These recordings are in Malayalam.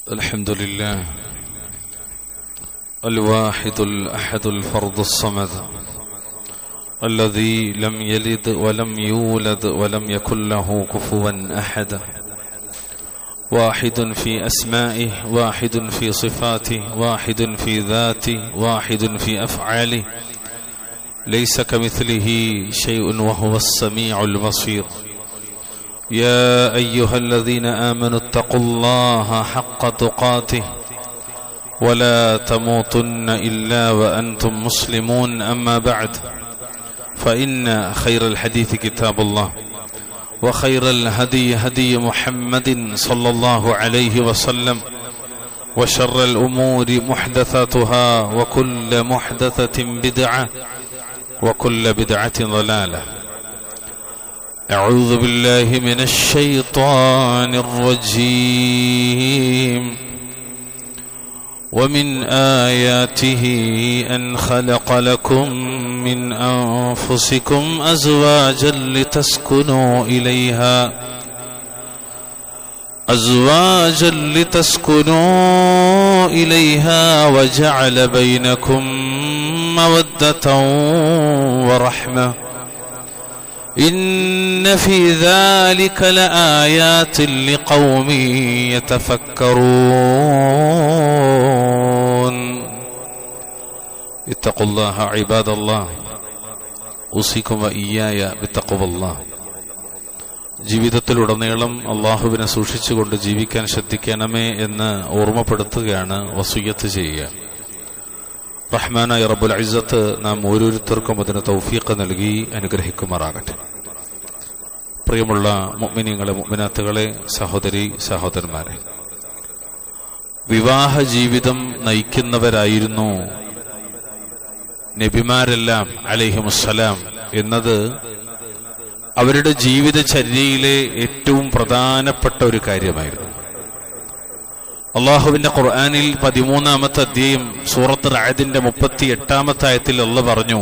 الحمد لله الواحد الأحد الفرد الصمد الذي لم يلد ولم يولد ولم يكن له كفوا أحد واحد في أسمائه واحد في صفاته واحد في ذاته واحد في أفعاله ليس كمثله شيء وهو السميع البصير يا ايها الذين امنوا اتقوا الله حق تقاته ولا تموتن الا وانتم مسلمون اما بعد فان خير الحديث كتاب الله وخير الهدي هدي محمد صلى الله عليه وسلم وشر الامور محدثاتها وكل محدثه بدعه وكل بدعه ضلاله أعوذ بالله من الشيطان الرجيم ومن آياته أن خلق لكم من أنفسكم أزواجا لتسكنوا إليها أزواجا لتسكنوا إليها وجعل بينكم مودة ورحمة إن في ذلك لآيات لقوم يتفكرون اتقوا الله عباد الله أوصيكم وإياي بتقوى الله ജീവിതത്തിലുടനീളം അള്ളാഹുവിനെ സൂക്ഷിച്ചുകൊണ്ട് ജീവിക്കാൻ ശ്രദ്ധിക്കണമേ എന്ന് ഓർമ്മപ്പെടുത്തുകയാണ് വസൂയത്ത് ചെയ്യുക റഹ്മാനായ റബ്ബുൽ ഇസ്സത്ത് നാം ഓരോരുത്തർക്കും അതിന് തൗഫീഖ് നൽകി അനുഗ്രഹിക്കുമാറാകട്ടെ പ്രിയമുള്ള മുഅ്മിനീങ്ങളെ മുഅ്മിനാത്തുകളെ സഹോദരി സഹോദരന്മാരെ വിവാഹ ജീവിതം നയിക്കുന്നവരായിരുന്നു നബിമാരെല്ലാം അലൈഹിമുസ്സലാം എന്നത് അവരുടെ ജീവിതചര്യയിലെ ഏറ്റവും പ്രധാനപ്പെട്ട ഒരു കാര്യമായിരുന്നു അള്ളാഹുവിന്റെ ഖുർആാനിൽ പതിമൂന്നാമത്തെ അധ്യായം സൂറത്ത് റായതിന്റെ മുപ്പത്തി എട്ടാമത്തെ ആയത്തിൽ അള്ള പറഞ്ഞു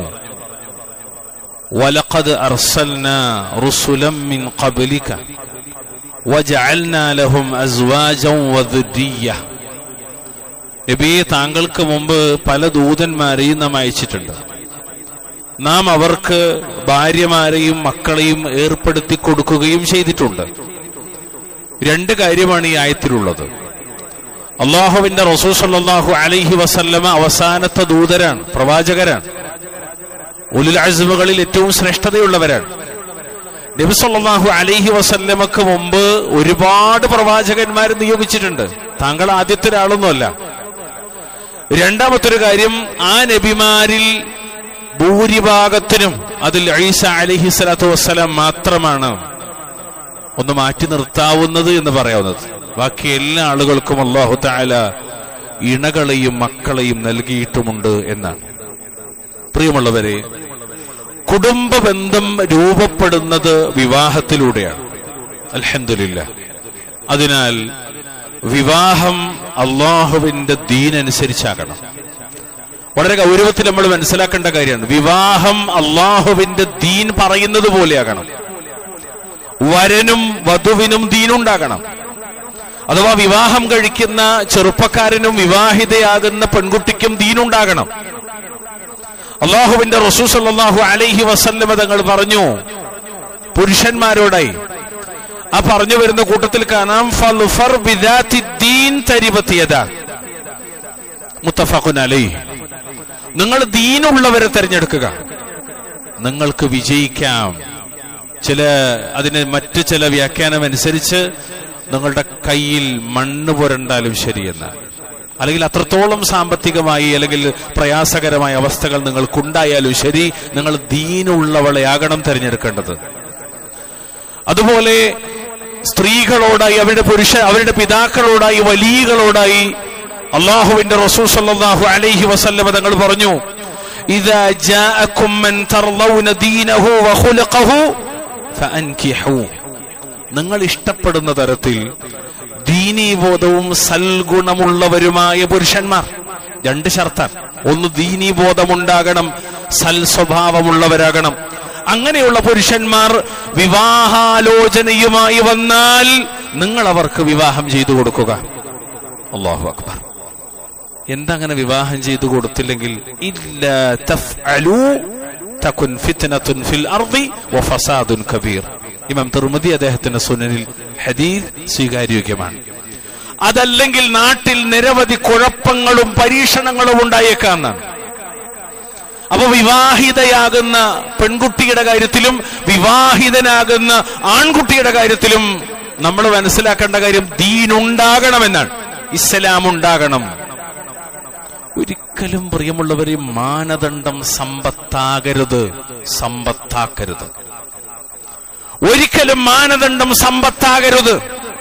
വലഖദ് അർസൽനാ റുസുലം മിൻ ഖബ്ലിക വജഅൽനാ ലഹും അസ്വാജൻ വദുരിയ്യ നബിയെ താങ്കൾക്ക് മുമ്പ് പല ദൂതന്മാരെയും നാം അയച്ചിട്ടുണ്ട് നാം അവർക്ക് ഭാര്യമാരെയും മക്കളെയും ഏർപ്പെടുത്തി കൊടുക്കുകയും ചെയ്തിട്ടുണ്ട് രണ്ട് കാര്യമാണ് ഈ ആയത്തിലുള്ളത് അള്ളാഹുവിന്റെ റസൂൽ സല്ലാഹു അലൈഹി വസല്ലമ അവസാനത്തെ ദൂതരാണ് പ്രവാചകരാണ് ഉലുൽ അസുമുകളിൽ ഏറ്റവും ശ്രേഷ്ഠതയുള്ളവരാണ് നബി സല്ലാഹു അലൈഹി വസല്ലമക്ക് മുമ്പ് ഒരുപാട് പ്രവാചകന്മാർ നിയോഗിച്ചിട്ടുണ്ട് താങ്കൾ ആദ്യത്തെ ഒരാളൊന്നുമല്ല രണ്ടാമത്തൊരു കാര്യം ആ നബിമാരിൽ ഭൂരിഭാഗത്തിനും അതിൽ ഐസ അലിഹി സ്വലാത്തു വസ്സലാം മാത്രമാണ് ഒന്ന് മാറ്റി നിർത്താവുന്നത് എന്ന് പറയാവുന്നത് ബാക്കി എല്ലാ ആളുകൾക്കും അള്ളാഹു താല ഇണകളെയും മക്കളെയും നൽകിയിട്ടുമുണ്ട് എന്നാണ് പ്രിയമുള്ളവരെ കുടുംബ ബന്ധം രൂപപ്പെടുന്നത് വിവാഹത്തിലൂടെയാണ് അലഹമില്ല അതിനാൽ വിവാഹം അള്ളാഹുവിന്റെ ദീനനുസരിച്ചാകണം വളരെ ഗൗരവത്തിൽ നമ്മൾ മനസ്സിലാക്കേണ്ട കാര്യമാണ് വിവാഹം അള്ളാഹുവിന്റെ ദീൻ പറയുന്നത് പോലെയാകണം വരനും വധുവിനും ദീനുണ്ടാകണം അഥവാ വിവാഹം കഴിക്കുന്ന ചെറുപ്പക്കാരനും വിവാഹിതയാകുന്ന പെൺകുട്ടിക്കും ദീനുണ്ടാകണം അള്ളാഹുവിന്റെ റസൂ സല്ലാഹു അലൈഹി വസല്ലമ തങ്ങൾ പറഞ്ഞു പുരുഷന്മാരോടായി ആ പറഞ്ഞു വരുന്ന കൂട്ടത്തിൽ കാണാം മുത്തഫഖുൻ അലൈ നിങ്ങൾ ദീനുള്ളവരെ തിരഞ്ഞെടുക്കുക നിങ്ങൾക്ക് വിജയിക്കാം ചില അതിന് മറ്റു ചില വ്യാഖ്യാനം അനുസരിച്ച് നിങ്ങളുടെ കയ്യിൽ മണ്ണ് പുരണ്ടാലും ശരിയെന്ന് അല്ലെങ്കിൽ അത്രത്തോളം സാമ്പത്തികമായി അല്ലെങ്കിൽ പ്രയാസകരമായ അവസ്ഥകൾ നിങ്ങൾക്കുണ്ടായാലും ശരി നിങ്ങൾ ദീനുള്ളവളെ ആകണം തിരഞ്ഞെടുക്കേണ്ടത് അതുപോലെ സ്ത്രീകളോടായി അവരുടെ പുരുഷ അവരുടെ പിതാക്കളോടായി വലിയകളോടായി അള്ളാഹുവിന്റെ റസൂൽ സല്ലല്ലാഹു അലൈഹി വസല്ലമ തങ്ങൾ പറഞ്ഞു ഇദാ ജാഅകും മൻ തർളൗന ദീനഹു വഖുലഖഹു ഫഅൻകിഹു നിങ്ങൾ ഇഷ്ടപ്പെടുന്ന തരത്തിൽ ദീനീബോധവും സൽഗുണമുള്ളവരുമായ പുരുഷന്മാർ രണ്ട് ഷർത്താൻ ഒന്ന് ദീനീബോധമുണ്ടാകണം സൽ സ്വഭാവമുള്ളവരാകണം അങ്ങനെയുള്ള പുരുഷന്മാർ വിവാഹാലോചനയുമായി വന്നാൽ നിങ്ങൾ അവർക്ക് വിവാഹം ചെയ്തു കൊടുക്കുക അള്ളാഹു അക്ബർ എന്താ അങ്ങനെ വിവാഹം ചെയ്തു കൊടുത്തില്ലെങ്കിൽ ഇല്ല തഫ്അലൂ തകുൻ ഫിത്നത്തുൻ ഫിൽ അർദി വഫസാദുൻ കബീർ ഇമാം തിർമദി അദ്ദേഹത്തിന്റെ സുനനിൽ ഹദീസ് സ്വീകാര്യോഗ്യമാണ് അതല്ലെങ്കിൽ നാട്ടിൽ നിരവധി കുഴപ്പങ്ങളും പരീക്ഷണങ്ങളും ഉണ്ടായേക്കാന്നാണ് അപ്പൊ വിവാഹിതയാകുന്ന പെൺകുട്ടിയുടെ കാര്യത്തിലും വിവാഹിതനാകുന്ന ആൺകുട്ടിയുടെ കാര്യത്തിലും നമ്മൾ മനസ്സിലാക്കേണ്ട കാര്യം ദീനുണ്ടാകണമെന്നാണ് ഇസ്ലാം ഉണ്ടാകണം ഒരിക്കലും പ്രിയമുള്ളവരെ മാനദണ്ഡം സമ്പത്താകരുത് സമ്പത്താക്കരുത് ഒരിക്കലും മാനദണ്ഡം സമ്പത്താകരുത്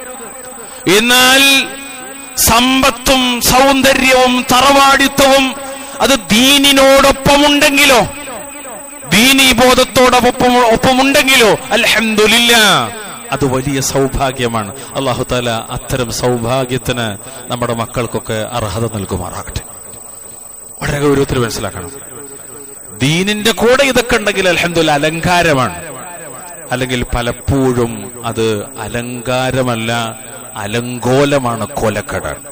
എന്നാൽ സമ്പത്തും സൗന്ദര്യവും തറവാടിത്വവും അത് ദീനിനോടൊപ്പമുണ്ടെങ്കിലോ ദീനീ ബോധത്തോടൊപ്പം ഒപ്പമുണ്ടെങ്കിലോ അൽഹംദുലില്ല അത് വലിയ സൗഭാഗ്യമാണ് അള്ളാഹു താല അത്തരം സൗഭാഗ്യത്തിന് നമ്മുടെ മക്കൾക്കൊക്കെ അർഹത നൽകുമാറാകട്ടെ വളരെ ഗൗരവത്തിൽ മനസ്സിലാക്കണം ദീനിന്റെ കൂടെ ഇതൊക്കെ ഉണ്ടെങ്കിൽ അലഹമുല്ല അലങ്കാരമാണ് അല്ലെങ്കിൽ പലപ്പോഴും അത് അലങ്കാരമല്ല അലങ്കോലമാണ് കൊലക്കടാണ്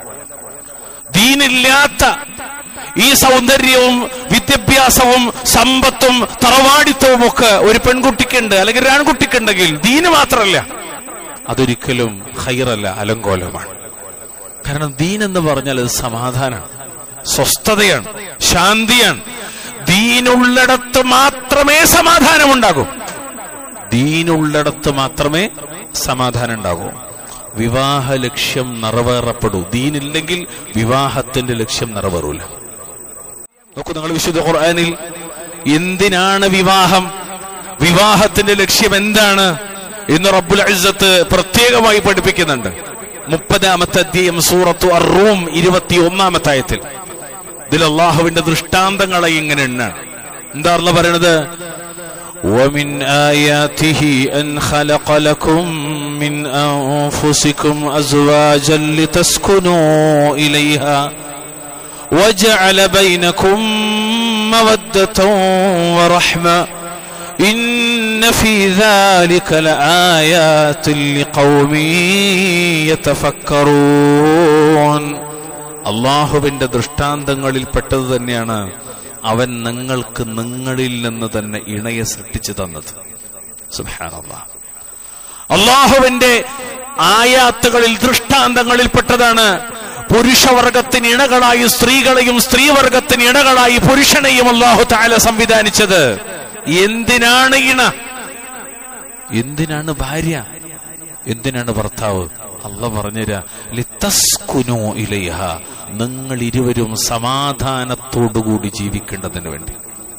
ദീനില്ലാത്ത ഈ സൗന്ദര്യവും വിദ്യാഭ്യാസവും സമ്പത്തും തറവാടിത്തവും ഒക്കെ ഒരു പെൺകുട്ടിക്കുണ്ട് അല്ലെങ്കിൽ ഒരു ആൺകുട്ടിക്കുണ്ടെങ്കിൽ ദീന് മാത്രമല്ല അതൊരിക്കലും ഹൈറല്ല അലങ്കോലമാണ് കാരണം ദീൻ എന്ന് പറഞ്ഞാൽ അത് സമാധാനമാണ് സ്വസ്ഥതയാണ് ശാന്തിയാണ് ദീനുള്ളിടത്ത് മാത്രമേ സമാധാനമുണ്ടാകൂ ദീനുള്ളിടത്ത് മാത്രമേ സമാധാനം ഉണ്ടാകൂ വിവാഹ ലക്ഷ്യം നിറവേറപ്പെടൂ ദീനില്ലെങ്കിൽ വിവാഹത്തിന്റെ ലക്ഷ്യം നിറവേറൂല നോക്കൂ നിങ്ങൾ വിശുദ്ധ ഖുർആനിൽ എന്തിനാണ് വിവാഹം വിവാഹത്തിന്റെ ലക്ഷ്യം എന്താണ് എന്ന് റബ്ബുൽ ഇസ്സത്ത് പ്രത്യേകമായി പഠിപ്പിക്കുന്നുണ്ട് മുപ്പതാമത്തെ അധ്യയം സൂറത്തു അറൂം ഇരുപത്തി ഒന്നാമത്തെ ആയത്തിൽ ഇതിൽ അള്ളാഹുവിന്റെ ദൃഷ്ടാന്തങ്ങളെ ഇങ്ങനെ എണ്ണാണ് എന്താ അള്ള പറയണത് ومن آياته أن خلق لكم من أنفسكم أزواجا لتسكنوا إليها وجعل بينكم مودة ورحمة إن في ذلك لآيات لقوم يتفكرون അള്ളാഹുവിന്റെ ദൃഷ്ടാന്തങ്ങളിൽ പെട്ടത് തന്നെയാണ് അവൻ നിങ്ങൾക്ക് നിങ്ങളിൽ നിന്ന് തന്നെ ഇണയെ സൃഷ്ടിച്ചു തന്നത് സുബ്ഹാനല്ലാഹ് അള്ളാഹുവിന്റെ ആയാത്തുകളിൽ ദൃഷ്ടാന്തങ്ങളിൽ പെട്ടതാണ് പുരുഷവർഗത്തിന് ഇണകളായി സ്ത്രീകളെയും സ്ത്രീവർഗത്തിന് ഇണകളായി പുരുഷനെയും അള്ളാഹു താല സംവിധാനിച്ചത് എന്തിനാണ് ഇണ എന്തിനാണ് ഭാര്യ എന്തിനാണ് ഭർത്താവ് അല്ല പറഞ്ഞുതരാ ലിത്തസ്കുനു ഇലൈഹ നിങ്ങൾ ഇരുവരും സമാധാനത്തോടുകൂടി ജീവിക്കേണ്ടതിന് വേണ്ടി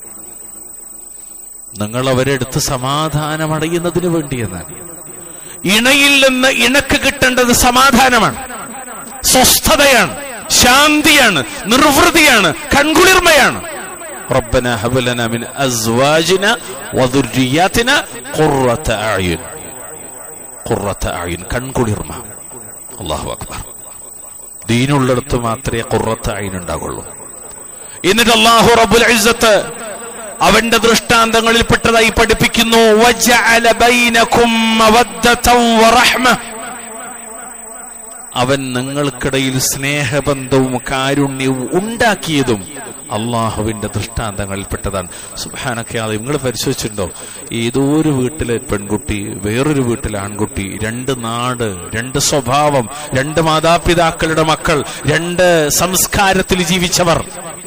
നിങ്ങൾ അവരെടുത്ത് സമാധാനമടയുന്നതിന് വേണ്ടി എന്നാണ് ഇണയിൽ നിന്ന് ഇണക്ക് കിട്ടേണ്ടത് സമാധാനമാണ് സ്വസ്ഥതയാണ് ശാന്തിയാണ് നിർവൃതിയാണ് കൺകുളിർമയാണ് ربنا هب لنا من ازواجنا وذرياتنا قرة اعين قرة اعين കൺകുളിർമ അല്ലാഹു അക്ബർ ദീനുള്ളിടത്ത് മാത്രമേ ഖുറത്ത് അയിൻ ഉണ്ടാകുള്ളൂ എന്നിട്ട് അല്ലാഹു റബ്ബുൽ ഇസ്സത്ത് അവന്റെ ദൃഷ്ടാന്തങ്ങളിൽ പെട്ടതായി പഠിപ്പിക്കുന്നു വജഅല ബൈനകും മവദ്ദതൻ വറഹ്മ അവൻ നിങ്ങൾക്കിടയിൽ സ്നേഹബന്ധവും കാരുണ്യവും ഉണ്ടാക്കിയതും അള്ളാഹുവിന്റെ ദൃഷ്ടാന്തങ്ങളിൽപ്പെട്ടതാണ് സുബാനൊക്കെ അത് നിങ്ങൾ പരിശോധിച്ചിട്ടുണ്ടോ ഏതോ ഒരു വീട്ടിലെ പെൺകുട്ടി വേറൊരു വീട്ടിലെ ആൺകുട്ടി രണ്ട് നാട് രണ്ട് സ്വഭാവം രണ്ട് മാതാപിതാക്കളുടെ മക്കൾ രണ്ട് സംസ്കാരത്തിൽ ജീവിച്ചവർ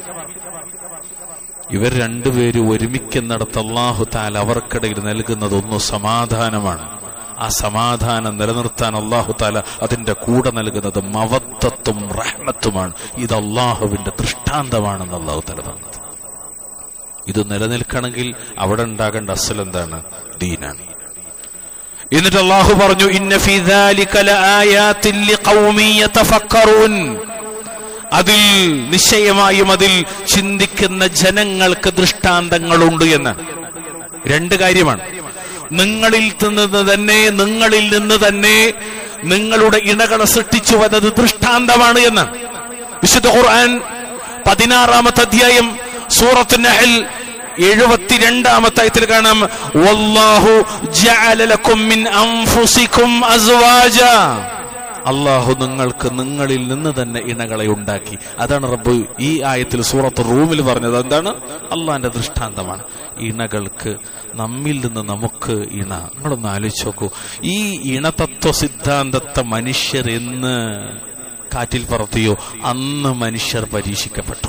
ഇവർ രണ്ടുപേരും ഒരുമിക്കുന്നിടത്ത് അള്ളാഹു താൽ അവർക്കിടയിൽ നൽകുന്നത് ഒന്ന് സമാധാനമാണ് ആ സമാധാനം നിലനിർത്താൻ അള്ളാഹു താല അതിന്റെ കൂടെ നൽകുന്നത് മവത്വത്തും റഹ്മത്തുമാണ് ഇത് അള്ളാഹുവിന്റെ ദൃഷ്ടാന്തമാണെന്ന് അള്ളാഹു താല പറഞ്ഞത് ഇത് നിലനിൽക്കണമെങ്കിൽ അവിടെ ഉണ്ടാകേണ്ട അസൽ എന്താണ് ദീനാണ് എന്നിട്ട് അള്ളാഹു പറഞ്ഞു ഇന്ന ഫീ ദാലിക ലആയാത്തിൻ ലിഖൗമി യതഫക്കറൂൻ അതിൽ നിശ്ചയമായും അതിൽ ചിന്തിക്കുന്ന ജനങ്ങൾക്ക് ദൃഷ്ടാന്തങ്ങളുണ്ട് എന്ന് രണ്ട് കാര്യമാണ് നിങ്ങളിൽ നിന്ന് തന്നെ നിങ്ങളിൽ നിന്ന് തന്നെ നിങ്ങളുടെ ഇണകളെ സൃഷ്ടിച്ചു വന്നത് ദൃഷ്ടാന്തമാണ് എന്ന് വിശുദ്ധ ഖുർആൻ പതിനാറാമത്തെ അധ്യായം സൂറത്ത് നഹൽ എഴുപത്തിരണ്ടാമത്തെ ആയത്തിൽ കാണാം വല്ലാഹു ജഅല ലക്കും മിൻ അൻഫുസിക്കും അസ്വാജ അള്ളാഹു നിങ്ങൾക്ക് നിങ്ങളിൽ നിന്ന് തന്നെ ഇണകളെ ഉണ്ടാക്കി അതാണ് റബ്ബ് ഈ ആയത്തിൽ സൂറത്ത് റൂമിൽ പറഞ്ഞത് എന്താണ് അള്ളാന്റെ ദൃഷ്ടാന്തമാണ് ഇണകൾക്ക് നമ്മിൽ നിന്ന് നമുക്ക് ഇണ നിങ്ങളൊന്ന് ആലോചിച്ച് നോക്കൂ ഈ ഇണതത്വ സിദ്ധാന്തത്തെ മനുഷ്യർ എന്ന് കാറ്റിൽ പറത്തിയോ അന്ന് മനുഷ്യർ പരീക്ഷിക്കപ്പെട്ടു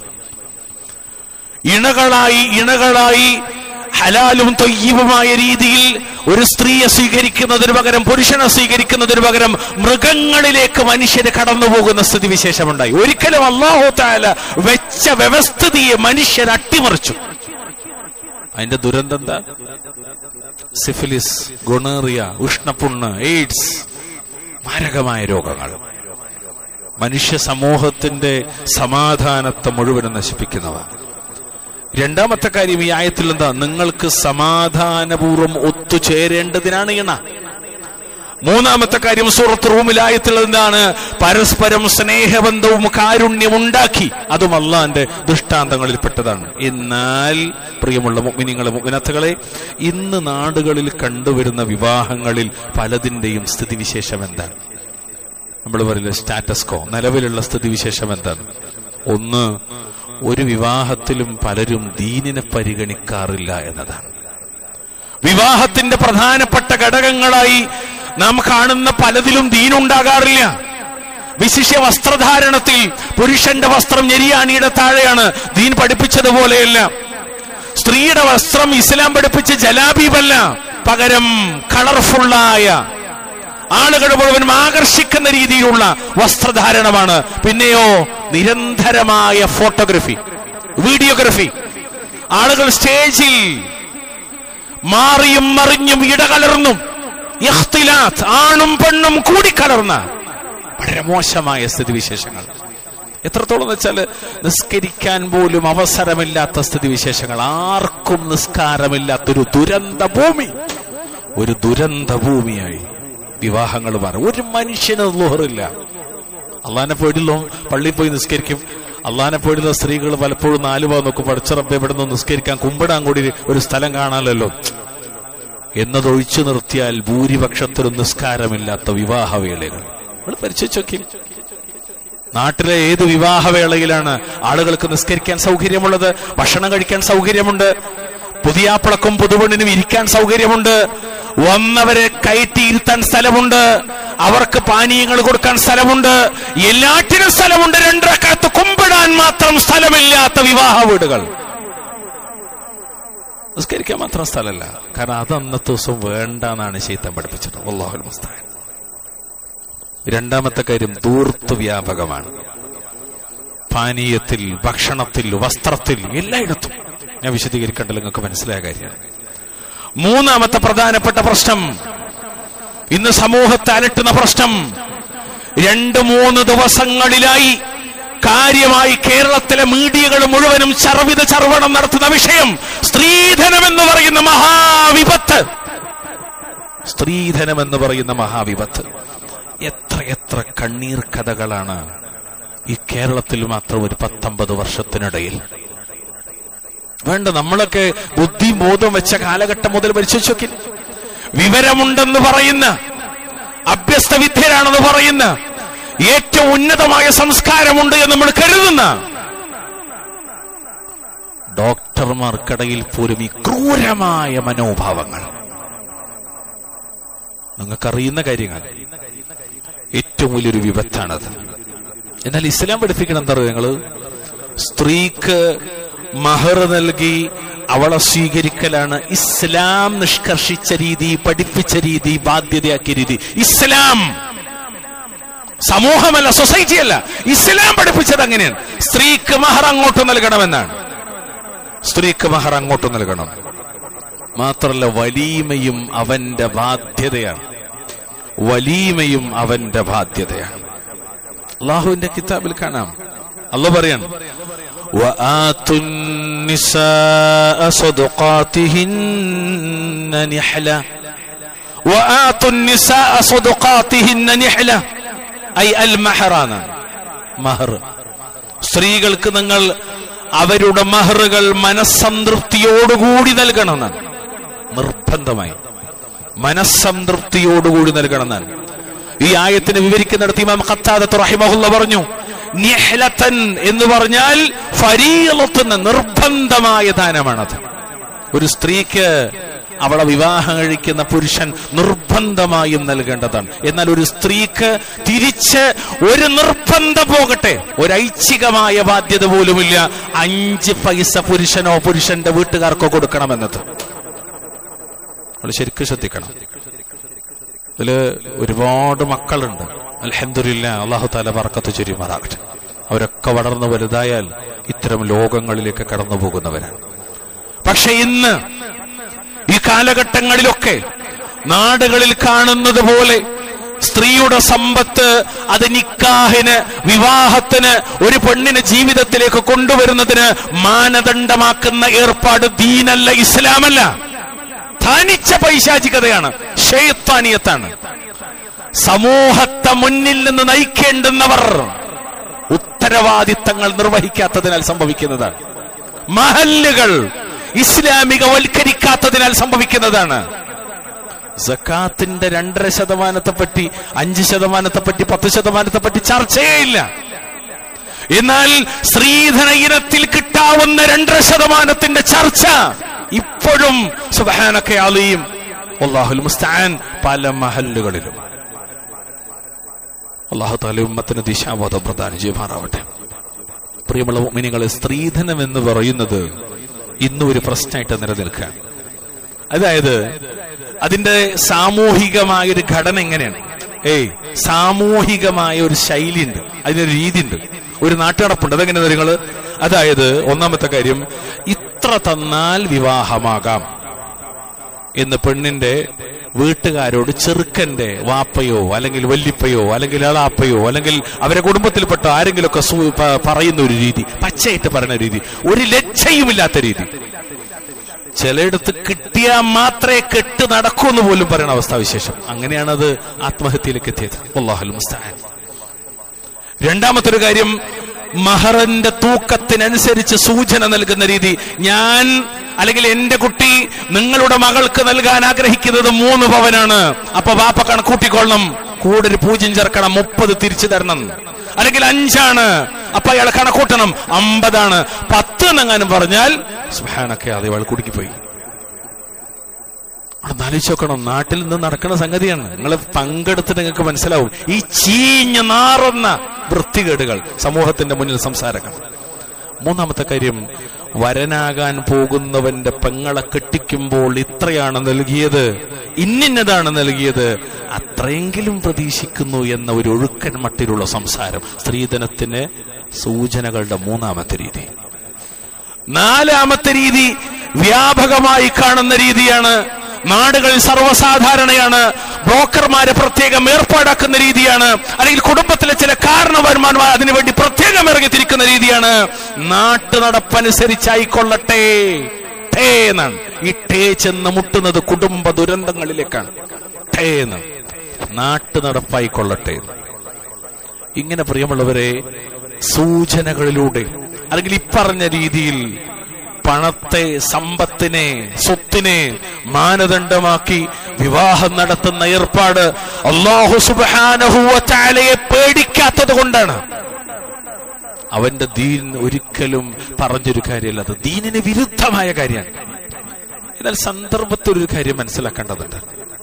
ഇണകളായി ഇണകളായി ഹലാലും തൊയ്യവുമായ രീതിയിൽ ഒരു സ്ത്രീയെ സ്വീകരിക്കുന്നതിന് പകരം പുരുഷനെ സ്വീകരിക്കുന്നതിന് പകരം മൃഗങ്ങളിലേക്ക് മനുഷ്യര് കടന്നു പോകുന്ന സ്ഥിതി വിശേഷമുണ്ടായി ഒരിക്കലും അള്ളാഹു താല വെച്ച വ്യവസ്ഥിതിയെ മനുഷ്യർ അട്ടിമറിച്ചു അതിന്റെ ദുരന്തം എന്താ സിഫിലിസ് ഗൊണേറിയ ഉഷ്ണപ്പുണ്ണ് എയ്ഡ്സ് മാരകമായ രോഗങ്ങൾ മനുഷ്യ സമൂഹത്തിന്റെ സമാധാനത്തെ മുഴുവനും നശിപ്പിക്കുന്നവ രണ്ടാമത്തെ കാര്യം ഈ ആയത്തിൽ എന്താ നിങ്ങൾക്ക് സമാധാനപൂർവ്വം ഒത്തുചേരേണ്ടതിനാണ് ഇണ മൂന്നാമത്തെ കാര്യം സൂറത്ത് റൂമിലായത്തിൽ എന്താണ് പരസ്പരം സ്നേഹബന്ധവും കാരുണ്യവും ഉണ്ടാക്കി അതും അള്ളാന്റെ ദൃഷ്ടാന്തങ്ങളിൽപ്പെട്ടതാണ് എന്നാൽ പ്രിയമുള്ള മുഗ്മിനിങ്ങളെ മുഗ്നത്തുകളെ ഇന്ന് നാടുകളിൽ കണ്ടുവരുന്ന വിവാഹങ്ങളിൽ പലതിന്റെയും സ്ഥിതിവിശേഷം എന്താണ് നമ്മൾ പറയില്ല സ്റ്റാറ്റസ്കോ നിലവിലുള്ള സ്ഥിതിവിശേഷം എന്താണ് ഒന്ന് ഒരു വിവാഹത്തിലും പലരും ദീനിനെ പരിഗണിക്കാറില്ല എന്നതാണ് വിവാഹത്തിന്റെ പ്രധാനപ്പെട്ട ഘടകങ്ങളായി നാം കാണുന്ന പലതിലും ദീനുണ്ടാകാറില്ല വിശിഷ്യ വസ്ത്രധാരണത്തിൽ പുരുഷന്റെ വസ്ത്രം ഞെരിയാണിയുടെ താഴെയാണ് ദീൻ പഠിപ്പിച്ചതുപോലെയല്ല സ്ത്രീയുടെ വസ്ത്രം ഇസ്ലാം പഠിപ്പിച്ച ജലാബീബല്ല പകരം കളർഫുള്ളായ ആളുകൾ മുഴുവനും ആകർഷിക്കുന്ന രീതിയിലുള്ള വസ്ത്രധാരണമാണ് പിന്നെയോ നിരന്തരമായ ഫോട്ടോഗ്രഫി വീഡിയോഗ്രഫി ആളുകൾ സ്റ്റേജിൽ മാറിയും മറിഞ്ഞും ഇടകലർന്നും ഇഖ്തിലാത്ത് ആണും പെണ്ണും കൂടിക്കലർന്ന വളരെ മോശമായ സ്ഥിതിവിശേഷങ്ങൾ എത്രത്തോളം വെച്ചാൽ നിസ്കരിക്കാൻ പോലും അവസരമില്ലാത്ത സ്ഥിതിവിശേഷങ്ങൾ ആർക്കും നിസ്കാരമില്ലാത്തൊരു ദുരന്ത ഭൂമി ഒരു ദുരന്ത ഭൂമിയായി വിവാഹങ്ങൾ മാറി ഒരു മനുഷ്യന് ലുഹറില്ല അള്ളാനെ പേടില്ലോ പള്ളിയിൽ പോയി നിസ്കരിക്കും അള്ളാനെ പേടിയുള്ള സ്ത്രീകൾ പലപ്പോഴും നാലു ഭാഗം നോക്കും പഠിച്ചറപ്പ് എവിടെ നിന്ന് നിസ്കരിക്കാൻ കുമ്പിടാൻ കൂടി ഒരു സ്ഥലം കാണാനല്ലോ എന്നതൊഴിച്ചു നിർത്തിയാൽ ഭൂരിപക്ഷത്തിലും നിസ്കാരമില്ലാത്ത വിവാഹവേളകൾ നമ്മൾ പരിശോധിച്ച് നോക്കി നാട്ടിലെ ഏത് വിവാഹവേളയിലാണ് ആളുകൾക്ക് നിസ്കരിക്കാൻ സൗകര്യമുള്ളത് ഭക്ഷണം കഴിക്കാൻ സൗകര്യമുണ്ട് പുതിയാപ്പിളക്കും പുതുപെണ്ണിനും ഇരിക്കാൻ സൗകര്യമുണ്ട് വന്നവരെ കയറ്റിയിരുത്താൻ സ്ഥലമുണ്ട് അവർക്ക് പാനീയങ്ങൾ കൊടുക്കാൻ സ്ഥലമുണ്ട് എല്ലാറ്റിനും സ്ഥലമുണ്ട് രണ്ടരക്കാലത്ത് കുമ്പിടാൻ മാത്രം സ്ഥലമില്ലാത്ത വിവാഹ വീടുകൾ നിസ്കരിക്കാൻ മാത്രം സ്ഥലമല്ല കാരണം അത് അന്നത്തെ ദിവസം വേണ്ട എന്നാണ് ശൈത്തം പഠിപ്പിച്ചത് അള്ളാഹുൽ മുസ്താൻ രണ്ടാമത്തെ കാര്യം ദൂർത്ത് വ്യാപകമാണ് പാനീയത്തിൽ ഭക്ഷണത്തിൽ വസ്ത്രത്തിൽ എല്ലായിടത്തും ഞാൻ വിശദീകരിക്കേണ്ടത് നിങ്ങൾക്ക് മനസ്സിലായ കാര്യമാണ് മൂന്നാമത്തെ പ്രധാനപ്പെട്ട പ്രശ്നം ഇന്ന് സമൂഹത്തെ അലട്ടുന്ന പ്രശ്നം രണ്ട് മൂന്ന് ദിവസങ്ങളിലായി കാര്യമായി കേരളത്തിലെ മീഡിയകൾ മുഴുവനും ചർവിത ചർവണം നടത്തുന്ന വിഷയം സ്ത്രീധനം എന്ന് പറയുന്ന മഹാവിപത്ത് സ്ത്രീധനം എന്ന് പറയുന്ന മഹാവിപത്ത് എത്ര എത്ര കണ്ണീർ കഥകളാണ് ഈ കേരളത്തിൽ മാത്രം ഒരു പത്തൊമ്പത് വർഷത്തിനിടയിൽ വേണ്ട നമ്മളൊക്കെ ബുദ്ധി ബോധം വെച്ച കാലഘട്ടം മുതൽ പരിശോധിച്ച് നോക്കി വിവരമുണ്ടെന്ന് പറയുന്ന അഭ്യസ്ത വിദ്യരാണെന്ന് പറയുന്ന ഏറ്റവും ഉന്നതമായ സംസ്കാരമുണ്ട് എന്ന് നമ്മൾ കരുതുന്ന ഡോക്ടർമാർക്കിടയിൽ പോലും ഈ ക്രൂരമായ മനോഭാവങ്ങൾ നിങ്ങൾക്കറിയുന്ന കാര്യങ്ങൾ ഏറ്റവും വലിയൊരു വിപത്താണത് എന്നാൽ ഇസ്ലാം പഠിപ്പിക്കണം എന്താ പറയുക നിങ്ങള് സ്ത്രീക്ക് മഹർ നൽകി അവളെ സ്വീകരിക്കലാണ് ഇസ്ലാം നിഷ്കർഷിച്ച രീതി പഠിപ്പിച്ച രീതി ബാധ്യതയാക്കിയ രീതി ഇസ്ലാം സമൂഹമല്ല സൊസൈറ്റി അല്ല ഇസ്ലാം പഠിപ്പിച്ചത് അങ്ങനെയാണ് സ്ത്രീക്ക് മഹർ അങ്ങോട്ട് നൽകണമെന്നാണ് സ്ത്രീക്ക് മഹർ അങ്ങോട്ട് നൽകണം മാത്രല്ല വലീമയും അവന്റെ ബാധ്യതയാണ് വലീമയും അവന്റെ ബാധ്യതയാണ് അള്ളാഹുവിന്റെ കിതാബിൽ കാണാം അല്ല പറയാണ് وآتوا النساء صدقاتهن نحلة وآتوا النساء صدقاتهن نحلة أي المحران മഹർ സ്ത്രീകൾക്ക് നിങ്ങൾ അവരുടെ മഹറുകൾ മനസ്സംതൃപ്തിയോടുകൂടി നൽകണമെന്നാണ് നിർബന്ധമായി മനസ്സംതൃപ്തിയോടുകൂടി നൽകണമെന്നാണ് ഈ ആയത്തിനെ വിവരിക്കുന്നിടത്ത് ഇമാം ഖത്താദത്ത് റഹിമഹുല്ല പറഞ്ഞു നിഹ്ലത്തൻ എന്ന് പറഞ്ഞാൽ ഫരീലത്തുന്ന നിർബന്ധമായ ദാനമാണത് ഒരു സ്ത്രീക്ക് അവളെ വിവാഹം കഴിക്കുന്ന പുരുഷൻ നിർബന്ധമായും നൽകേണ്ടതാണ് എന്നാൽ ഒരു സ്ത്രീക്ക് തിരിച്ച് ഒരു നിർബന്ധം പോകട്ടെ ഒരു ഐച്ഛികമായ ബാധ്യത പോലുമില്ല അഞ്ച് പൈസ പുരുഷനോ പുരുഷന്റെ വീട്ടുകാർക്കോ കൊടുക്കണമെന്നത് നമ്മൾ ശരിക്കും ശ്രദ്ധിക്കണം ഇതില് ഒരുപാട് മക്കളുണ്ട് അലഹദില്ല അള്ളാഹു താല പറക്കത്ത് ചുരുമാറാകട്ടെ അവരൊക്കെ വളർന്നു വലുതായാൽ ഇത്തരം ലോകങ്ങളിലേക്ക് കടന്നു പോകുന്നവരാണ് പക്ഷെ ഇന്ന് ഈ കാലഘട്ടങ്ങളിലൊക്കെ നാടുകളിൽ കാണുന്നത് പോലെ സ്ത്രീയുടെ സമ്പത്ത് അത് നിക്കാഹിന് വിവാഹത്തിന് ഒരു പെണ്ണിന് ജീവിതത്തിലേക്ക് കൊണ്ടുവരുന്നതിന് മാനദണ്ഡമാക്കുന്ന ഏർപ്പാട് ദീനല്ല ഇസ്ലാമല്ല ധാനിച്ച പൈശാചികതയാണ് ഷെയ്ത്താനിയത്താണ് സമൂഹത്തെ മുന്നിൽ നിന്ന് നയിക്കേണ്ടുന്നവർ ഉത്തരവാദിത്തങ്ങൾ നിർവഹിക്കാത്തതിനാൽ സംഭവിക്കുന്നതാണ് മഹല്ലുകൾ ഇസ്ലാമികവൽക്കരിക്കാത്തതിനാൽ സംഭവിക്കുന്നതാണ് സക്കാത്തിന്റെ രണ്ടര ശതമാനത്തെ പറ്റി അഞ്ച് ശതമാനത്തെ പറ്റി പത്ത് ശതമാനത്തെ പറ്റി ചർച്ചയേ ഇല്ല എന്നാൽ സ്ത്രീധന ഇനത്തിൽ കിട്ടാവുന്ന രണ്ടര ശതമാനത്തിന്റെ ചർച്ച ഇപ്പോഴും സുബഹാനൊക്കെ അലിയും അള്ളാഹുൽ മുസ്താൻ പല മഹല്ലുകളിലും അള്ളാഹു താല ഉമ്മത്തിന് ദിശാബോധം പ്രദാനം ചെയ്യുമാറാവട്ടെ പ്രിയമുള്ള മിനിങ്ങളെ സ്ത്രീധനം എന്ന് പറയുന്നത് ഇന്നും ഒരു പ്രശ്നമായിട്ട് നിലനിൽക്കുക അതായത് അതിന്റെ സാമൂഹികമായ ഒരു ഘടന എങ്ങനെയാണ് ഏയ് സാമൂഹികമായ ഒരു ശൈലിയുണ്ട് അതിനൊരു രീതിയുണ്ട് ഒരു നാട്ടുനടപ്പുണ്ട് അതെങ്ങനെ നിങ്ങൾ അതായത് ഒന്നാമത്തെ കാര്യം ഇത്ര തന്നാൽ വിവാഹമാകാം എന്ന് പെണ്ണിന്റെ വീട്ടുകാരോട് ചെറുക്കന്റെ വാപ്പയോ അല്ലെങ്കിൽ വല്ലിപ്പയോ അല്ലെങ്കിൽ അളാപ്പയോ അല്ലെങ്കിൽ അവരെ കുടുംബത്തിൽപ്പെട്ട ആരെങ്കിലുമൊക്കെ സു- പ- പറയുന്ന ഒരു രീതി പച്ചയായിട്ട് പറയുന്ന രീതി ഒരു ലജ്ജയുമില്ലാത്ത രീതി ചിലയിടത്ത് കിട്ടിയാൽ മാത്രമേ കെട്ട് നടക്കൂ എന്ന് പോലും പറയുന്ന അവസ്ഥാവിശേഷം അങ്ങനെയാണ് അത് ആത്മഹത്യയിലേക്ക് എത്തിയത് അള്ളാഹുൽ മുസ്താൻ രണ്ടാമത്തെ ഒരു കാര്യം മഹറിന്റെ തൂക്കത്തിനനുസരിച്ച് സൂചന നൽകുന്ന രീതി ഞാൻ അല്ലെങ്കിൽ എന്റെ കുട്ടി നിങ്ങളുടെ മകൾക്ക് നൽകാൻ ആഗ്രഹിക്കുന്നത് മൂന്ന് പവനാണ് അപ്പൊ വാപ്പ കണക്കൂട്ടിക്കൊള്ളണം കൂടെ ഒരു പൂജ്യം ചേർക്കണം മുപ്പത് തിരിച്ചു തരണം അല്ലെങ്കിൽ അഞ്ചാണ് അപ്പൊ അയാൾ കണക്കൂട്ടണം അമ്പതാണ് പത്ത് എന്നെങ്ങാനും പറഞ്ഞാൽ സുഹാനൊക്കെ അത് ഇയാൾ കുടുക്കിപ്പോയി അവിടെ ആലോചിച്ച് നോക്കണം നാട്ടിൽ നിന്ന് നടക്കുന്ന സംഗതിയാണ് നിങ്ങൾ പങ്കെടുത്തിട്ട് നിങ്ങൾക്ക് മനസ്സിലാവും ഈ ചീഞ്ഞ നാറുന്ന വൃത്തികേടുകൾ സമൂഹത്തിന്റെ മുന്നിൽ സംസാരങ്ങൾ മൂന്നാമത്തെ കാര്യം വരനാകാൻ പോകുന്നവന്റെ പെങ്ങളെ കെട്ടിക്കുമ്പോൾ ഇത്രയാണ് നൽകിയത് ഇന്നിന്നതാണ് നൽകിയത് അത്രയെങ്കിലും പ്രതീക്ഷിക്കുന്നു എന്ന ഒരു ഒഴുക്കൻ മട്ടിലുള്ള സംസാരം സ്ത്രീധനത്തിന് സൂചനകളുടെ മൂന്നാമത്തെ രീതി നാലാമത്തെ രീതി വ്യാപകമായി കാണുന്ന രീതിയാണ് നാടുകളിൽ സർവ്വസാധാരണയാണ് ബ്രോക്കർമാരെ പ്രത്യേകം ഏർപ്പാടാക്കുന്ന രീതിയാണ് അല്ലെങ്കിൽ കുടുംബത്തിലെ ചില കാരണവന്മാർ അതിനുവേണ്ടി പ്രത്യേകം ഇറങ്ങി തിരിക്കുന്ന രീതിയാണ് നാട്ടു നടപ്പനുസരിച്ചായിക്കൊള്ളട്ടെ ടേ എന്നാണ് ഈ ടേ ചെന്ന് മുട്ടുന്നത് കുടുംബ ദുരന്തങ്ങളിലേക്കാണ് ടേ എന്ന് നാട്ടു നടപ്പായിക്കൊള്ളട്ടെ എന്ന്. ഇങ്ങനെ പ്രിയമുള്ളവരെ സൂചനകളിലൂടെ അല്ലെങ്കിൽ ഇപ്പറഞ്ഞ രീതിയിൽ പണത്തെ സമ്പത്തിനെ സ്വത്തിനെ മാനദണ്ഡമാക്കി വിവാഹം നടത്തുന്ന ഏർപ്പാട് അള്ളാഹു സുബാനഹുവലയെ പേടിക്കാത്തത് കൊണ്ടാണ് അവന്റെ ദീൻ ഒരിക്കലും പറഞ്ഞൊരു കാര്യമല്ല അത് ദീനിന് വിരുദ്ധമായ കാര്യമാണ് എന്നാൽ സന്ദർഭത്തിൽ ഒരു കാര്യം മനസ്സിലാക്കേണ്ടതുണ്ട്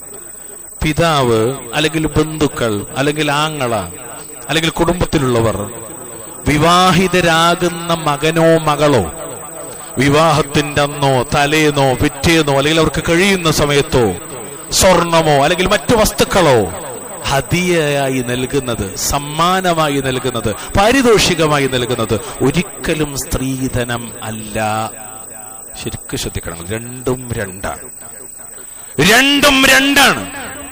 പിതാവ് അല്ലെങ്കിൽ ബന്ധുക്കൾ അല്ലെങ്കിൽ ആങ്ങള അല്ലെങ്കിൽ കുടുംബത്തിലുള്ളവർ വിവാഹിതരാകുന്ന മകനോ മകളോ വിവാഹത്തിന്റെ അന്നോ തലേന്നോ പിറ്റേന്നോ അല്ലെങ്കിൽ അവർക്ക് കഴിയുന്ന സമയത്തോ സ്വർണമോ അല്ലെങ്കിൽ മറ്റു വസ്തുക്കളോ ഹതിയായി നൽകുന്നത് സമ്മാനമായി നൽകുന്നത് പാരിതോഷികമായി നൽകുന്നത് ഒരിക്കലും സ്ത്രീധനം അല്ല ശരിക്കും ശ്രദ്ധിക്കണം രണ്ടും രണ്ടാണ് രണ്ടും രണ്ടാണ്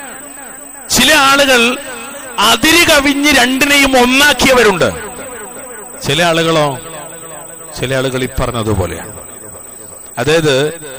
ചില ആളുകൾ അതിര് കവിഞ്ഞ് രണ്ടിനെയും ഒന്നാക്കിയവരുണ്ട് ചില ആളുകളോ ചില ആളുകൾ ഈ പറഞ്ഞതുപോലെയാണ് അതായത്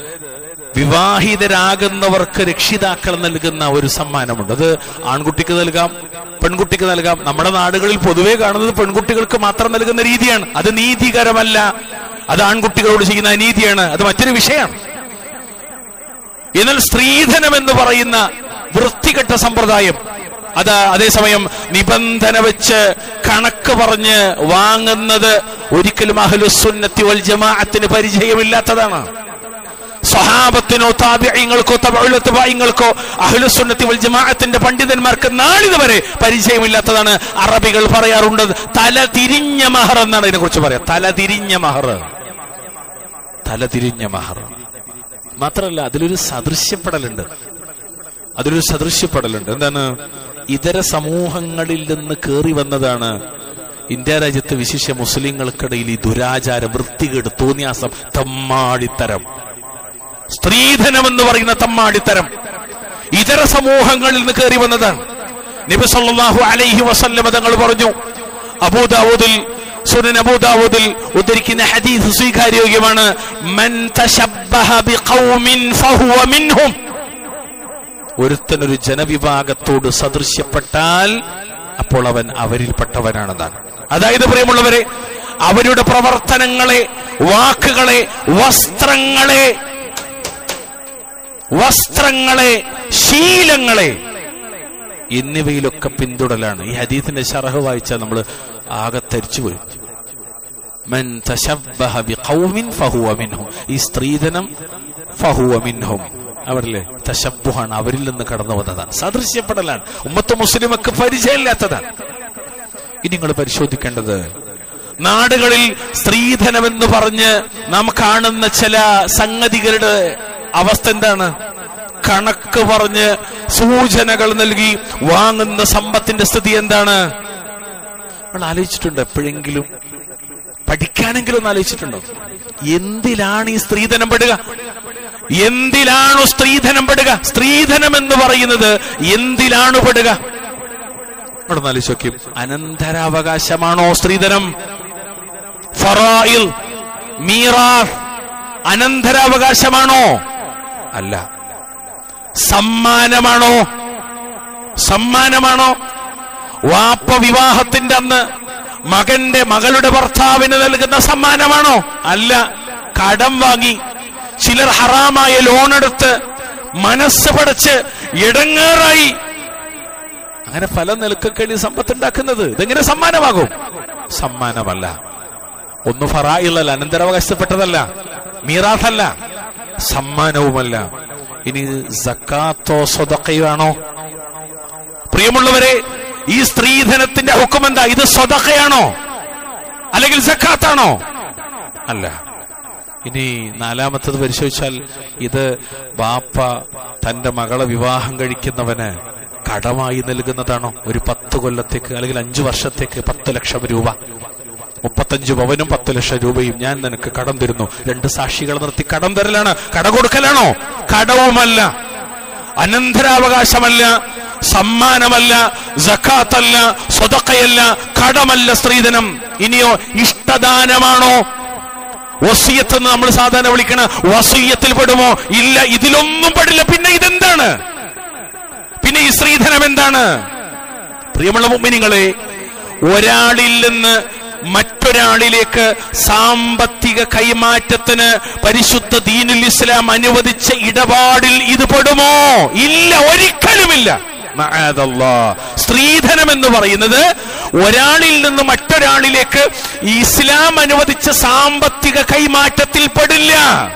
വിവാഹിതരാകുന്നവർക്ക് രക്ഷിതാക്കൾ നൽകുന്ന ഒരു സമ്മാനമുണ്ട് അത് ആൺകുട്ടിക്ക് നൽകാം പെൺകുട്ടിക്ക് നൽകാം നമ്മുടെ നാടുകളിൽ പൊതുവെ കാണുന്നത് പെൺകുട്ടികൾക്ക് മാത്രം നൽകുന്ന രീതിയാണ് അത് നീതികരമല്ല അത് ആൺകുട്ടികളോട് ചെയ്യുന്ന അനീതിയാണ് അത് മറ്റൊരു വിഷയമാണ് എന്നാൽ സ്ത്രീധനം എന്ന് പറയുന്ന വൃത്തികെട്ട സമ്പ്രദായം അത് അതേസമയം നിബന്ധന വെച്ച് കണക്ക് പറഞ്ഞ് വാങ്ങുന്നത് ഒരിക്കലും അഹ്ലുസുന്നത്തി വൽ ജമാഅത്തിന് പരിചയമില്ലാത്തതാണ് സ്വഹാബത്തിനോ താബ്യങ്ങൾക്കോ തബഅങ്ങൾക്കോ അഹ്ലുസുന്നത്തി വൽ ജമാഅത്തിന്റെ പണ്ഡിതന്മാർക്ക് നാളിതുവരെ പരിചയമില്ലാത്തതാണ് അറബികൾ പറയാറുണ്ട് തല തിരിഞ്ഞ മഹർ എന്നാണ് ഇതിനെ കുറിച്ച് പറയാം തല തിരിഞ്ഞ മഹർ തല തിരിഞ്ഞ മഹർ മാത്രമല്ല അതിലൊരു സദൃശ്യപ്പെടലുണ്ട് അതിലൊരു സദൃശ്യപ്പെടലുണ്ട് എന്താണ് ഇതര സമൂഹങ്ങളിൽ നിന്ന് കയറി വന്നതാണ് ഇന്ത്യ രാജ്യത്ത് വിശിഷ്യ മുസ്ലിങ്ങൾക്കിടയിൽ ഈ ദുരാചാര വൃത്തികേട് തോന്നിയാസം തമ്മാടിത്തരം സ്ത്രീധനം എന്ന് പറയുന്ന തമ്മാടിത്തരം ഇതര സമൂഹങ്ങളിൽ നിന്ന് കയറി വന്നതാണ് നബി സല്ലല്ലാഹു അലൈഹി വസല്ലമ തങ്ങൾ പറഞ്ഞു അബൂദാവൂദിൽ സുനൻ അബൂദാവൂദിൽ ഉദ്ധരിക്കുന്ന ഹദീസ് സ്വീകാര്യോഗ്യമാണ് മൻ തശബ്ബഹ ബിഖൗമിൻ ഫഹുവ മിൻഹും ഒരുത്തനൊരു ജനവിഭാഗത്തോട് സദൃശ്യപ്പെട്ടാൽ അപ്പോൾ അവൻ അവരിൽപ്പെട്ടവനാണെന്നാണ് അതായത് പ്രിയമുള്ളവരെ അവരുടെ പ്രവർത്തനങ്ങളെ വാക്കുകളെ വസ്ത്രങ്ങളെ വസ്ത്രങ്ങളെ ശീലങ്ങളെ എന്നിവയിലൊക്കെ പിന്തുടലാണ് ഈ ഹദീസിന്റെ ഷറഹ് വായിച്ചാൽ നമ്മൾ ആകെ തരിച്ചുപോയി മൻ തശബ്ബഹ ബിഖൗമിൻ ഫഹുവ മിൻഹും ഈ സ്ത്രീധനം ഫഹുവ മിൻഹും അവരിലെ തശബ്ബുഹാണ് അവരിൽ നിന്ന് കടന്നു വന്നതാണ് സദൃശ്യപ്പെടലാണ് ഉമ്മത്ത് മുസ്ലിമക്ക് പരിചയമില്ലാത്തതാണ് ഇനി നിങ്ങൾ പരിശോധിക്കേണ്ടത് നാടുകളിൽ സ്ത്രീധനം എന്ന് പറഞ്ഞ് നാം കാണുന്ന ചില സംഗതികളുടെ അവസ്ഥ എന്താണ് കണക്ക് പറഞ്ഞ് സൂചനകൾ നൽകി വാങ്ങുന്ന സമ്പത്തിന്റെ സ്ഥിതി എന്താണ് നമ്മൾ ആലോചിച്ചിട്ടുണ്ട് എപ്പോഴെങ്കിലും പഠിക്കാനെങ്കിലും ഒന്ന് ആലോചിച്ചിട്ടുണ്ടോ എന്തിലാണ് ഈ സ്ത്രീധനം പെടുക എന്തിലാണോ സ്ത്രീധനം പെടുക സ്ത്രീധനം എന്ന് പറയുന്നത് എന്തിലാണ് പെടുക അവിടെ ഒന്ന് ആലോചിച്ച് നോക്കിയും അനന്തരാവകാശമാണോ സ്ത്രീധനം ഫറായിൽ മീറാർ അനന്തരാവകാശമാണോ അല്ല സമ്മാനമാണോ സമ്മാനമാണോ വാപ്പ വിവാഹത്തിന്റെ അന്ന് മകന്റെ മകളുടെ ഭർത്താവിന് നൽകുന്ന സമ്മാനമാണോ അല്ല കടം വാങ്ങി ചിലർ ഹറാമായ ലോണെടുത്ത് മനസ്സ് പടച്ച് ഇടങ്ങേറായി അങ്ങനെ പല നിലക്കൊക്കെ സമ്പത്ത് ഉണ്ടാക്കുന്നത് ഇതെങ്ങനെ സമ്മാനമാകും സമ്മാനമല്ല ഒന്ന് ഫറായിള്ളല്ല അനന്തരാവകാശപ്പെട്ടതല്ല മീറാത്തല്ല സമ്മാനവുമല്ല ഇനി സക്കാത്തോ സ്വതക്കയോ ആണോ പ്രിയമുള്ളവരെ ഈ സ്ത്രീധനത്തിന്റെ ഹുക്കം എന്താ ഇത് സ്വതക്കയാണോ അല്ലെങ്കിൽ സക്കാത്താണോ അല്ല ഇനി നാലാമത്തത് പരിശോധിച്ചാൽ ഇത് ബാപ്പ തന്റെ മകളെ വിവാഹം കഴിക്കുന്നവന് കടമായി നൽകുന്നതാണോ ഒരു പത്ത് കൊല്ലത്തേക്ക് അല്ലെങ്കിൽ അഞ്ചു വർഷത്തേക്ക് പത്ത് ലക്ഷം രൂപ മുപ്പത്തഞ്ച് പവനും പത്ത് ലക്ഷം രൂപയും ഞാൻ നിനക്ക് കടം തരുന്നു രണ്ട് സാക്ഷികൾ നിർത്തി കടം തരലാണ് കട കൊടുക്കലാണോ കടവുമല്ല അനന്തരാവകാശമല്ല സമ്മാനമല്ല ജക്കാത്തല്ല സ്വതക്കയല്ല കടമല്ല സ്ത്രീധനം ഇനിയോ ഇഷ്ടദാനമാണോ വസീയത്ത് എന്ന് നമ്മൾ സാധാരണ വിളിക്കണ വസീയത്തിൽ പെടുമോ ഇല്ല ഇതിലൊന്നും പെടില്ല പിന്നെ ഇതെന്താണ് പിന്നെ ഈ സ്ത്രീധനം എന്താണ് പ്രിയമുള്ള മുമ്മിനിങ്ങളെ ഒരാളിൽ നിന്ന് മറ്റൊരാളിലേക്ക് സാമ്പത്തിക കൈമാറ്റത്തിന് പരിശുദ്ധ ദീനുൽ ഇസ്ലാം അനുവദിച്ച ഇടപാടിൽ ഇത് പെടുമോ ഇല്ല ഒരിക്കലുമില്ല മഅദല്ലാ. സ്ത്രീധനം എന്ന് പറയുന്നത് ഒരാളിൽ നിന്ന് മറ്റൊരാളിലേക്ക് ഈ ഇസ്ലാം അനുവദിച്ച സാമ്പത്തിക കൈമാറ്റത്തിൽ പെടില്ല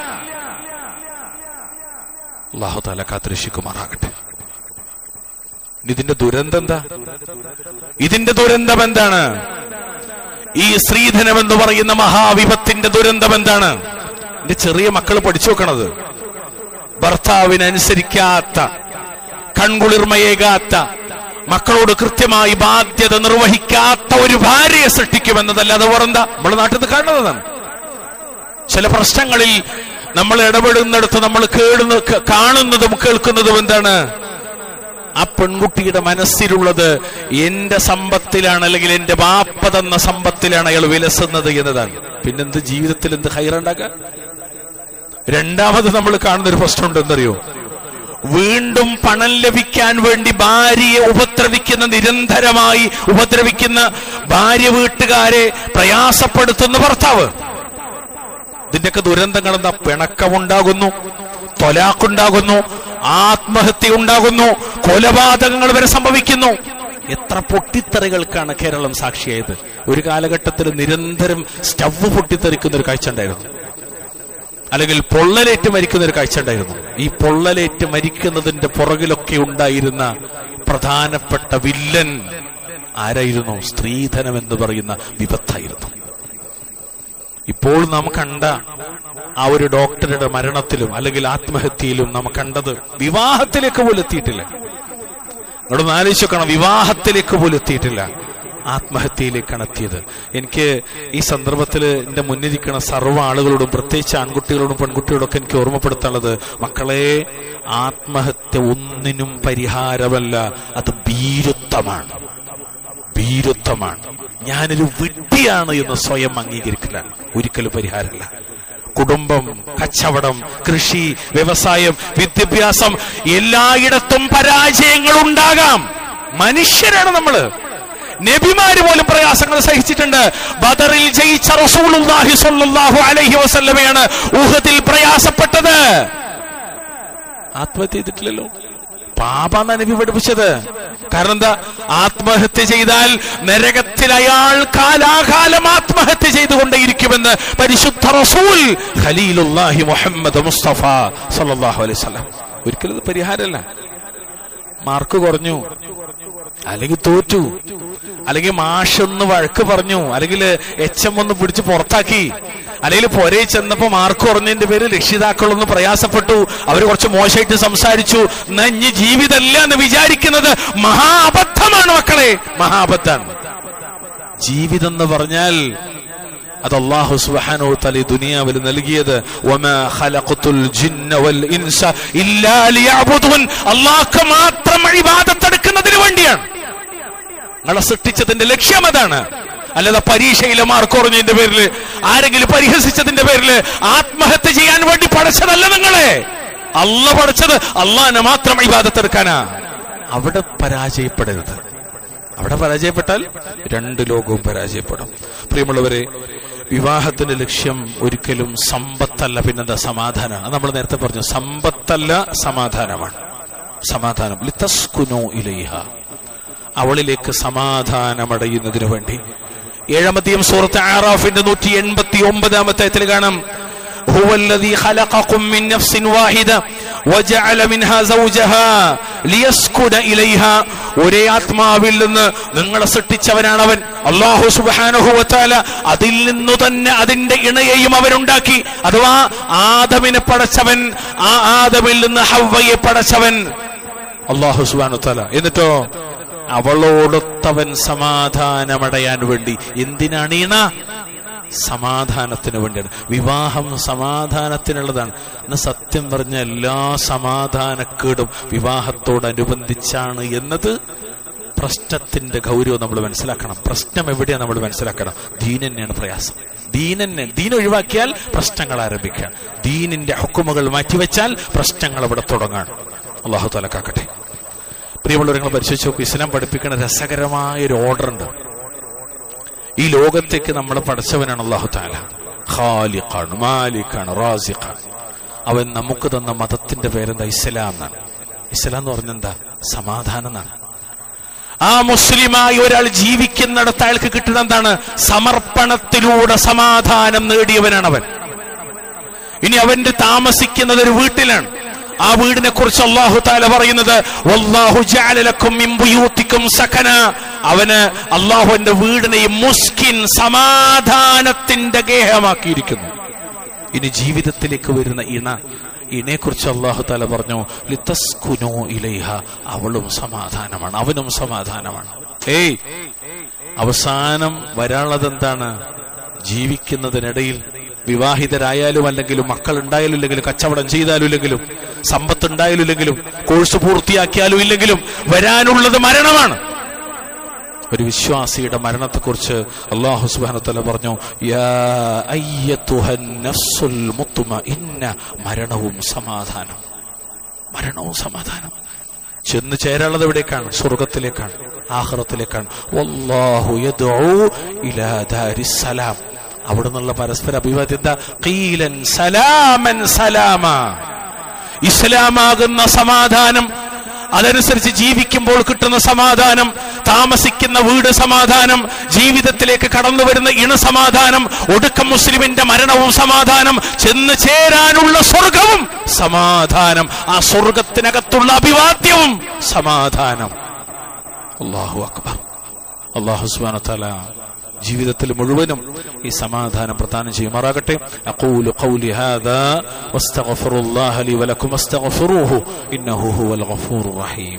അള്ളാഹു താല കാത്തിരക്ഷിക്കുമാറാകട്ടെ ഇതിന്റെ ദുരന്തം എന്താ ഇതിന്റെ ദുരന്തം എന്താണ് ഈ സ്ത്രീധനം എന്ന് പറയുന്ന മഹാവിപത്തിന്റെ ദുരന്തം എന്താണ് എന്റെ ചെറിയ മക്കൾ പഠിച്ചു വെക്കണത് ഭർത്താവിനനുസരിക്കാത്ത കൺകുളിർമയേകാത്ത മക്കളോട് കൃത്യമായി ബാധ്യത നിർവഹിക്കാത്ത ഒരു ഭാര്യയെ സൃഷ്ടിക്കുമെന്നതല്ലാതെ വേറെന്താ നമ്മുടെ നാട്ടിൽ നിന്ന് കാണുന്നതാണ് ചില പ്രശ്നങ്ങളിൽ നമ്മൾ ഇടപെടുന്നിടത്ത് നമ്മൾ കേടുന്ന ക- കാണുന്നതും കേൾക്കുന്നതും എന്താണ് ആ പെൺകുട്ടിയുടെ മനസ്സിലുള്ളത് എന്റെ സമ്പത്തിലാണ് അല്ലെങ്കിൽ എന്റെ ബാപ്പ തന്ന സമ്പത്തിലാണ് അയാൾ വിലസുന്നത് എന്നതാണ് പിന്നെന്ത് ജീവിതത്തിൽ എന്ത് ഹൈറുണ്ടാക്കുക രണ്ടാമത് നമ്മൾ കാണുന്ന ഒരു പ്രശ്നം ഉണ്ടെന്നറിയോ വീണ്ടും പണം ലഭിക്കാൻ വേണ്ടി ഭാര്യയെ ഉപദ്രവിക്കുന്ന നിരന്തരമായി ഉപദ്രവിക്കുന്ന ഭാര്യ വീട്ടുകാരെ പ്രയാസപ്പെടുത്തുന്ന ഭർത്താവ് ഇതിന്റെയൊക്കെ ദുരന്തങ്ങൾ എന്താ പിണക്കമുണ്ടാകുന്നു തൊലാക്കുണ്ടാകുന്നു ആത്മഹത്യ ഉണ്ടാകുന്നു കൊലപാതകങ്ങൾ വരെ സംഭവിക്കുന്നു എത്ര പൊട്ടിത്തെറികൾക്കാണ് കേരളം സാക്ഷിയായത് ഒരു കാലഘട്ടത്തിൽ നിരന്തരം സ്റ്റവ് പൊട്ടിത്തെറിക്കുന്ന ഒരു കാഴ്ച ഉണ്ടായിരുന്നു അല്ലെങ്കിൽ പൊള്ളലേറ്റ് മരിക്കുന്ന ഒരു കാഴ്ച ഉണ്ടായിരുന്നു ഈ പൊള്ളലേറ്റ് മരിക്കുന്നതിന്റെ പുറകിലൊക്കെ ഉണ്ടായിരുന്ന പ്രധാനപ്പെട്ട വില്ലൻ ആരായിരുന്നു സ്ത്രീധനം എന്ന് പറയുന്ന വിപത്തായിരുന്നു ഇപ്പോൾ നാം കണ്ട ആ ഒരു ഡോക്ടറുടെ മരണത്തിലും അല്ലെങ്കിൽ ആത്മഹത്യയിലും നാം കണ്ടത് വിവാഹത്തിലേക്ക് പോലും എത്തിയിട്ടില്ല നിങ്ങളൊന്ന് ആലോചിക്കണം വിവാഹത്തിലേക്ക് പോലും എത്തിയിട്ടില്ല ആത്മഹത്യയിലേക്കാണ് എത്തിയത് എനിക്ക് ഈ സന്ദർഭത്തിൽ എന്റെ മുന്നിരിക്കുന്ന സർവ്വ ആളുകളോടും പ്രത്യേകിച്ച് ആൺകുട്ടികളോടും പെൺകുട്ടികളോടും ഒക്കെ എനിക്ക് ഓർമ്മപ്പെടുത്താനുള്ളത് മക്കളെ ആത്മഹത്യ ഒന്നിനും പരിഹാരമല്ല അത് ഭീരുത്വമാണ് ഭീരുത്വമാണ് ഞാനൊരു വിഡ്ഢിയാണ് എന്ന് സ്വയം അംഗീകരിക്കില്ല ഒരിക്കലും പരിഹാരമല്ല കുടുംബം കച്ചവടം കൃഷി വ്യവസായം വിദ്യാഭ്യാസം എല്ലായിടത്തും പരാജയങ്ങൾ ഉണ്ടാകാം മനുഷ്യരാണ് നമ്മള് നബിമാര് പോലും പ്രയാസങ്ങൾ സഹിച്ചിട്ടുണ്ട് ബദറിൽ ജയിച്ച റസൂലുള്ളാഹി സ്വല്ലല്ലാഹു അലൈഹി വസല്ലമയാണ് ഊഹത്തിൽ പ്രയാസപ്പെട്ടത് ആത്മഹത്യ ചെയ്തിട്ടില്ലല്ലോ പാപാന്ന നബി പഠിപ്പിച്ചത് കാരണം എന്താ ആത്മഹത്യ ചെയ്താൽ നരകത്തിൽ അയാൾ കാലാകാലം ആത്മഹത്യ ചെയ്തുകൊണ്ടേയിരിക്കുമെന്ന് പരിശുദ്ധ റസൂൽ ഖലീലുല്ലാഹി മുഹമ്മദ് മുസ്തഫ സല്ലല്ലാഹു അലൈഹി വസല്ലം ഒരിക്കലും ഇത് പരിഹാരമല്ല മാർക്ക് കുറഞ്ഞു അല്ലെങ്കിൽ തോറ്റു അല്ലെങ്കിൽ മാഷൊന്ന് വഴക്ക് പറഞ്ഞു അല്ലെങ്കിൽ എച്ച് എം ഒന്ന് പിടിച്ച് പുറത്താക്കി അല്ലെങ്കിൽ പൊരേ ചെന്നപ്പോ മാർക്ക് കുറഞ്ഞതിന്റെ പേര് രക്ഷിതാക്കളൊന്ന് പ്രയാസപ്പെട്ടു അവർ കുറച്ച് മോശമായിട്ട് സംസാരിച്ചു എന്നാ ഇനി ജീവിതമല്ല എന്ന് വിചാരിക്കുന്നത് മഹാ അബദ്ധമാണ് മക്കളെ മഹാ അബദ്ധാണ് ജീവിതം എന്ന് പറഞ്ഞാൽ അത് അള്ളാഹു സുബ്ഹാനഹു തആല ഈ ദുനിയാവിൽ നൽകിയത് വമാ ഖലഖതുൽ ജിന്ന വൽ ഇൻസ ഇല്ലാ ലിയഅബുദുൻ അല്ലാഹ്ക്ക് മാത്രം ഇബാദത്ത് എടുക്കുന്നതിന് വേണ്ടിയാണ് നിങ്ങളെ സൃഷ്ടിച്ചതിന്റെ ലക്ഷ്യം അതാണ് അല്ലാതെ പരീക്ഷയിലെ മാർക്ക് കുറഞ്ഞതിന്റെ പേരിൽ ആരെങ്കിലും പരിഹസിച്ചതിന്റെ പേരിൽ ആത്മഹത്യ ചെയ്യാൻ വേണ്ടി പഠിച്ചതല്ല നിങ്ങളെ അല്ല പഠിച്ചത് അള്ളാഹിനെ മാത്രം ഇബാദത്ത് എടുക്കാനാ അവിടെ പരാജയപ്പെടരുത് അവിടെ പരാജയപ്പെട്ടാൽ രണ്ട് ലോകവും പരാജയപ്പെടും പ്രിയമുള്ളവരെ വിവാഹത്തിന്റെ ലക്ഷ്യം ഒരിക്കലും സമ്പത്തല്ല പിന്നെന്താ സമാധാനമാണ് അത് നമ്മൾ നേരത്തെ പറഞ്ഞു സമ്പത്തല്ല സമാധാനമാണ് സമാധാനം ലിതസ്കുനു ഇലൈഹ അവളിലേക്ക് സമാധാനമടയുന്നതിനു വേണ്ടി ഏഴാമത്തെയും സൂറത്ത് ആറാഫിന്റെ നൂറ്റി എൺപത്തി ഒമ്പതാമത്തെ ആയത്തിൽ കാണാം هو الذي خلقكم من نفس واحدة وجعل منها زوجها ليسكن إليها ഒരേ ആത്മാവിൽ നിന്ന് നിങ്ങളെ സൃഷ്ടിച്ചവനാണ് അവൻ അള്ളാഹു സുബാനുഹുവത്താല അതിൽ നിന്നു തന്നെ അതിന്റെ ഇണയെയും അവനുണ്ടാക്കി അഥവാ ആദമിനെ പടച്ചവൻ ആ ആദമിൽ നിന്ന് ഹവ്വയെ പടച്ചവൻ അള്ളാഹു സുബാനു താല എന്നിട്ടോ അവളോടൊത്തവൻ സമാധാനമടയാൻ വേണ്ടി എന്തിനാണ് ഈണ സമാധാനത്തിന് വേണ്ടിയാണ് വിവാഹം സമാധാനത്തിനുള്ളതാണ് ഇന്ന് സത്യം പറഞ്ഞ എല്ലാ സമാധാനക്കേടും വിവാഹത്തോടനുബന്ധിച്ചാണ് എന്നത് പ്രശ്നത്തിന്റെ ഗൗരവം നമ്മൾ മനസ്സിലാക്കണം പ്രശ്നം എവിടെയാണ് നമ്മൾ മനസ്സിലാക്കണം ദീൻ തന്നെയാണ് പ്രയാസം ദീൻ തന്നെ ദീൻ ഒഴിവാക്കിയാൽ പ്രശ്നങ്ങൾ ആരംഭിക്കാൻ ദീനിന്റെ ഹുക്കുമുകൾ മാറ്റിവെച്ചാൽ പ്രശ്നങ്ങൾ അവിടെ തുടങ്ങാൻ അള്ളാഹു തലക്കാക്കട്ടെ പ്രിയമുള്ളവർ നിങ്ങൾ പരിശോധിച്ച് നോക്കൂ ഇസ്ലാം പഠിപ്പിക്കുന്ന രസകരമായ ഒരു ഓർഡർ ഉണ്ട് ഈ ലോകത്തേക്ക് നമ്മളെ പഠിച്ചവനാണ് അള്ളാഹു താല ഖാലിഖാണ് മാലിക്കാണ് റാസിഖാണ് അവൻ നമുക്ക് തന്ന മതത്തിന്റെ പേരെന്താ ഇസ്ലാം എന്നാണ് ഇസ്ലാം എന്ന് പറഞ്ഞെന്താ സമാധാനം എന്നാണ് ആ മുസ്ലിമായി ഒരാൾ ജീവിക്കുന്നിടത്ത് അയാൾക്ക് കിട്ടുന്ന എന്താണ് സമർപ്പണത്തിലൂടെ സമാധാനം നേടിയവനാണ് അവൻ ഇനി അവന്റെ താമസിക്കുന്നത് ഒരു വീട്ടിലാണ് ആ വീടിനെ കുറിച്ച് അള്ളാഹു താല പറയുന്നത് വല്ലാഹു ജഅല ലക്കും മിൻ ബുയൂത്തിക്കും സകന അവന് അള്ളാഹുവിന്റെ വീടിനെയും മുസ്കിൻ സമാധാനത്തിന്റെ ഗേഹമാക്കിയിരിക്കുന്നു ഇനി ജീവിതത്തിലേക്ക് വരുന്ന ഇണ ഇണയെക്കുറിച്ച് അള്ളാഹു താല പറഞ്ഞു ലിതസ്കുനു ഇലൈഹ അവളും സമാധാനമാണ് അവനും സമാധാനമാണ് ഏയ് അവസാനം വരാനുള്ളത് എന്താണ് ജീവിക്കുന്നതിനിടയിൽ വിവാഹിതരായാലും അല്ലെങ്കിലും മക്കൾ ഉണ്ടായാലും ഇല്ലെങ്കിലും കച്ചവടം ചെയ്താലും ഇല്ലെങ്കിലും സമ്പത്ത് ഉണ്ടായാലും ഇല്ലെങ്കിലും കോഴ്സ് പൂർത്തിയാക്കിയാലും ഇല്ലെങ്കിലും വരാനുള്ളത് മരണമാണ് ഒരു വിശ്വാസിയുടെ മരണത്തെക്കുറിച്ച് അള്ളാഹു സുബാനത്തല പറഞ്ഞു യാ അയ്യത്തുഹൻ നഫ്സുൽ മുത്തുമഇന്ന മരണവും സമാധാനം മരണവും സമാധാനം ചെന്ന് ചേരാനുള്ളത് എവിടേക്കാണ് സ്വർഗത്തിലേക്കാണ് ആഹ്റത്തിലേക്കാണ് വല്ലാഹു യദ്ഉ ഇലാ ദാരിസ് സലാം അവിടെ നിന്നുള്ള പരസ്പര അഭിവാദ്യത ഖീലൻ സലാമൻ സലാമ ഇസ്ലാമാകുന്ന സമാധാനം അതനുസരിച്ച് ജീവിക്കുമ്പോൾ കിട്ടുന്ന സമാധാനം താമസിക്കുന്ന വീട് സമാധാനം ജീവിതത്തിലേക്ക് കടന്നു വരുന്ന ഇണ സമാധാനം ഒടുക്കം മുസ്ലിമിന്റെ മരണവും സമാധാനം ചെന്ന് ചേരാനുള്ള സ്വർഗവും സമാധാനം ആ സ്വർഗത്തിനകത്തുള്ള അഭിവാദ്യവും സമാധാനം അള്ളാഹു അക്ബർ അള്ളാഹു സുബ്ഹാനഹു വ തആല ജീവിതത്തിൽ മുഴുവനും ഈ സമാധാനം പ്രദാനം ചെയ്യുമാറാകട്ടെ അഖൂലു ഖൗലി ഹാദാ വസ്തഗ്ഫിറുല്ലാഹ ലി വലക്കും വസ്തഗ്ഫിറൂഹു ഇന്നഹു ഹുവൽ ഗഫൂറുർ റഹീം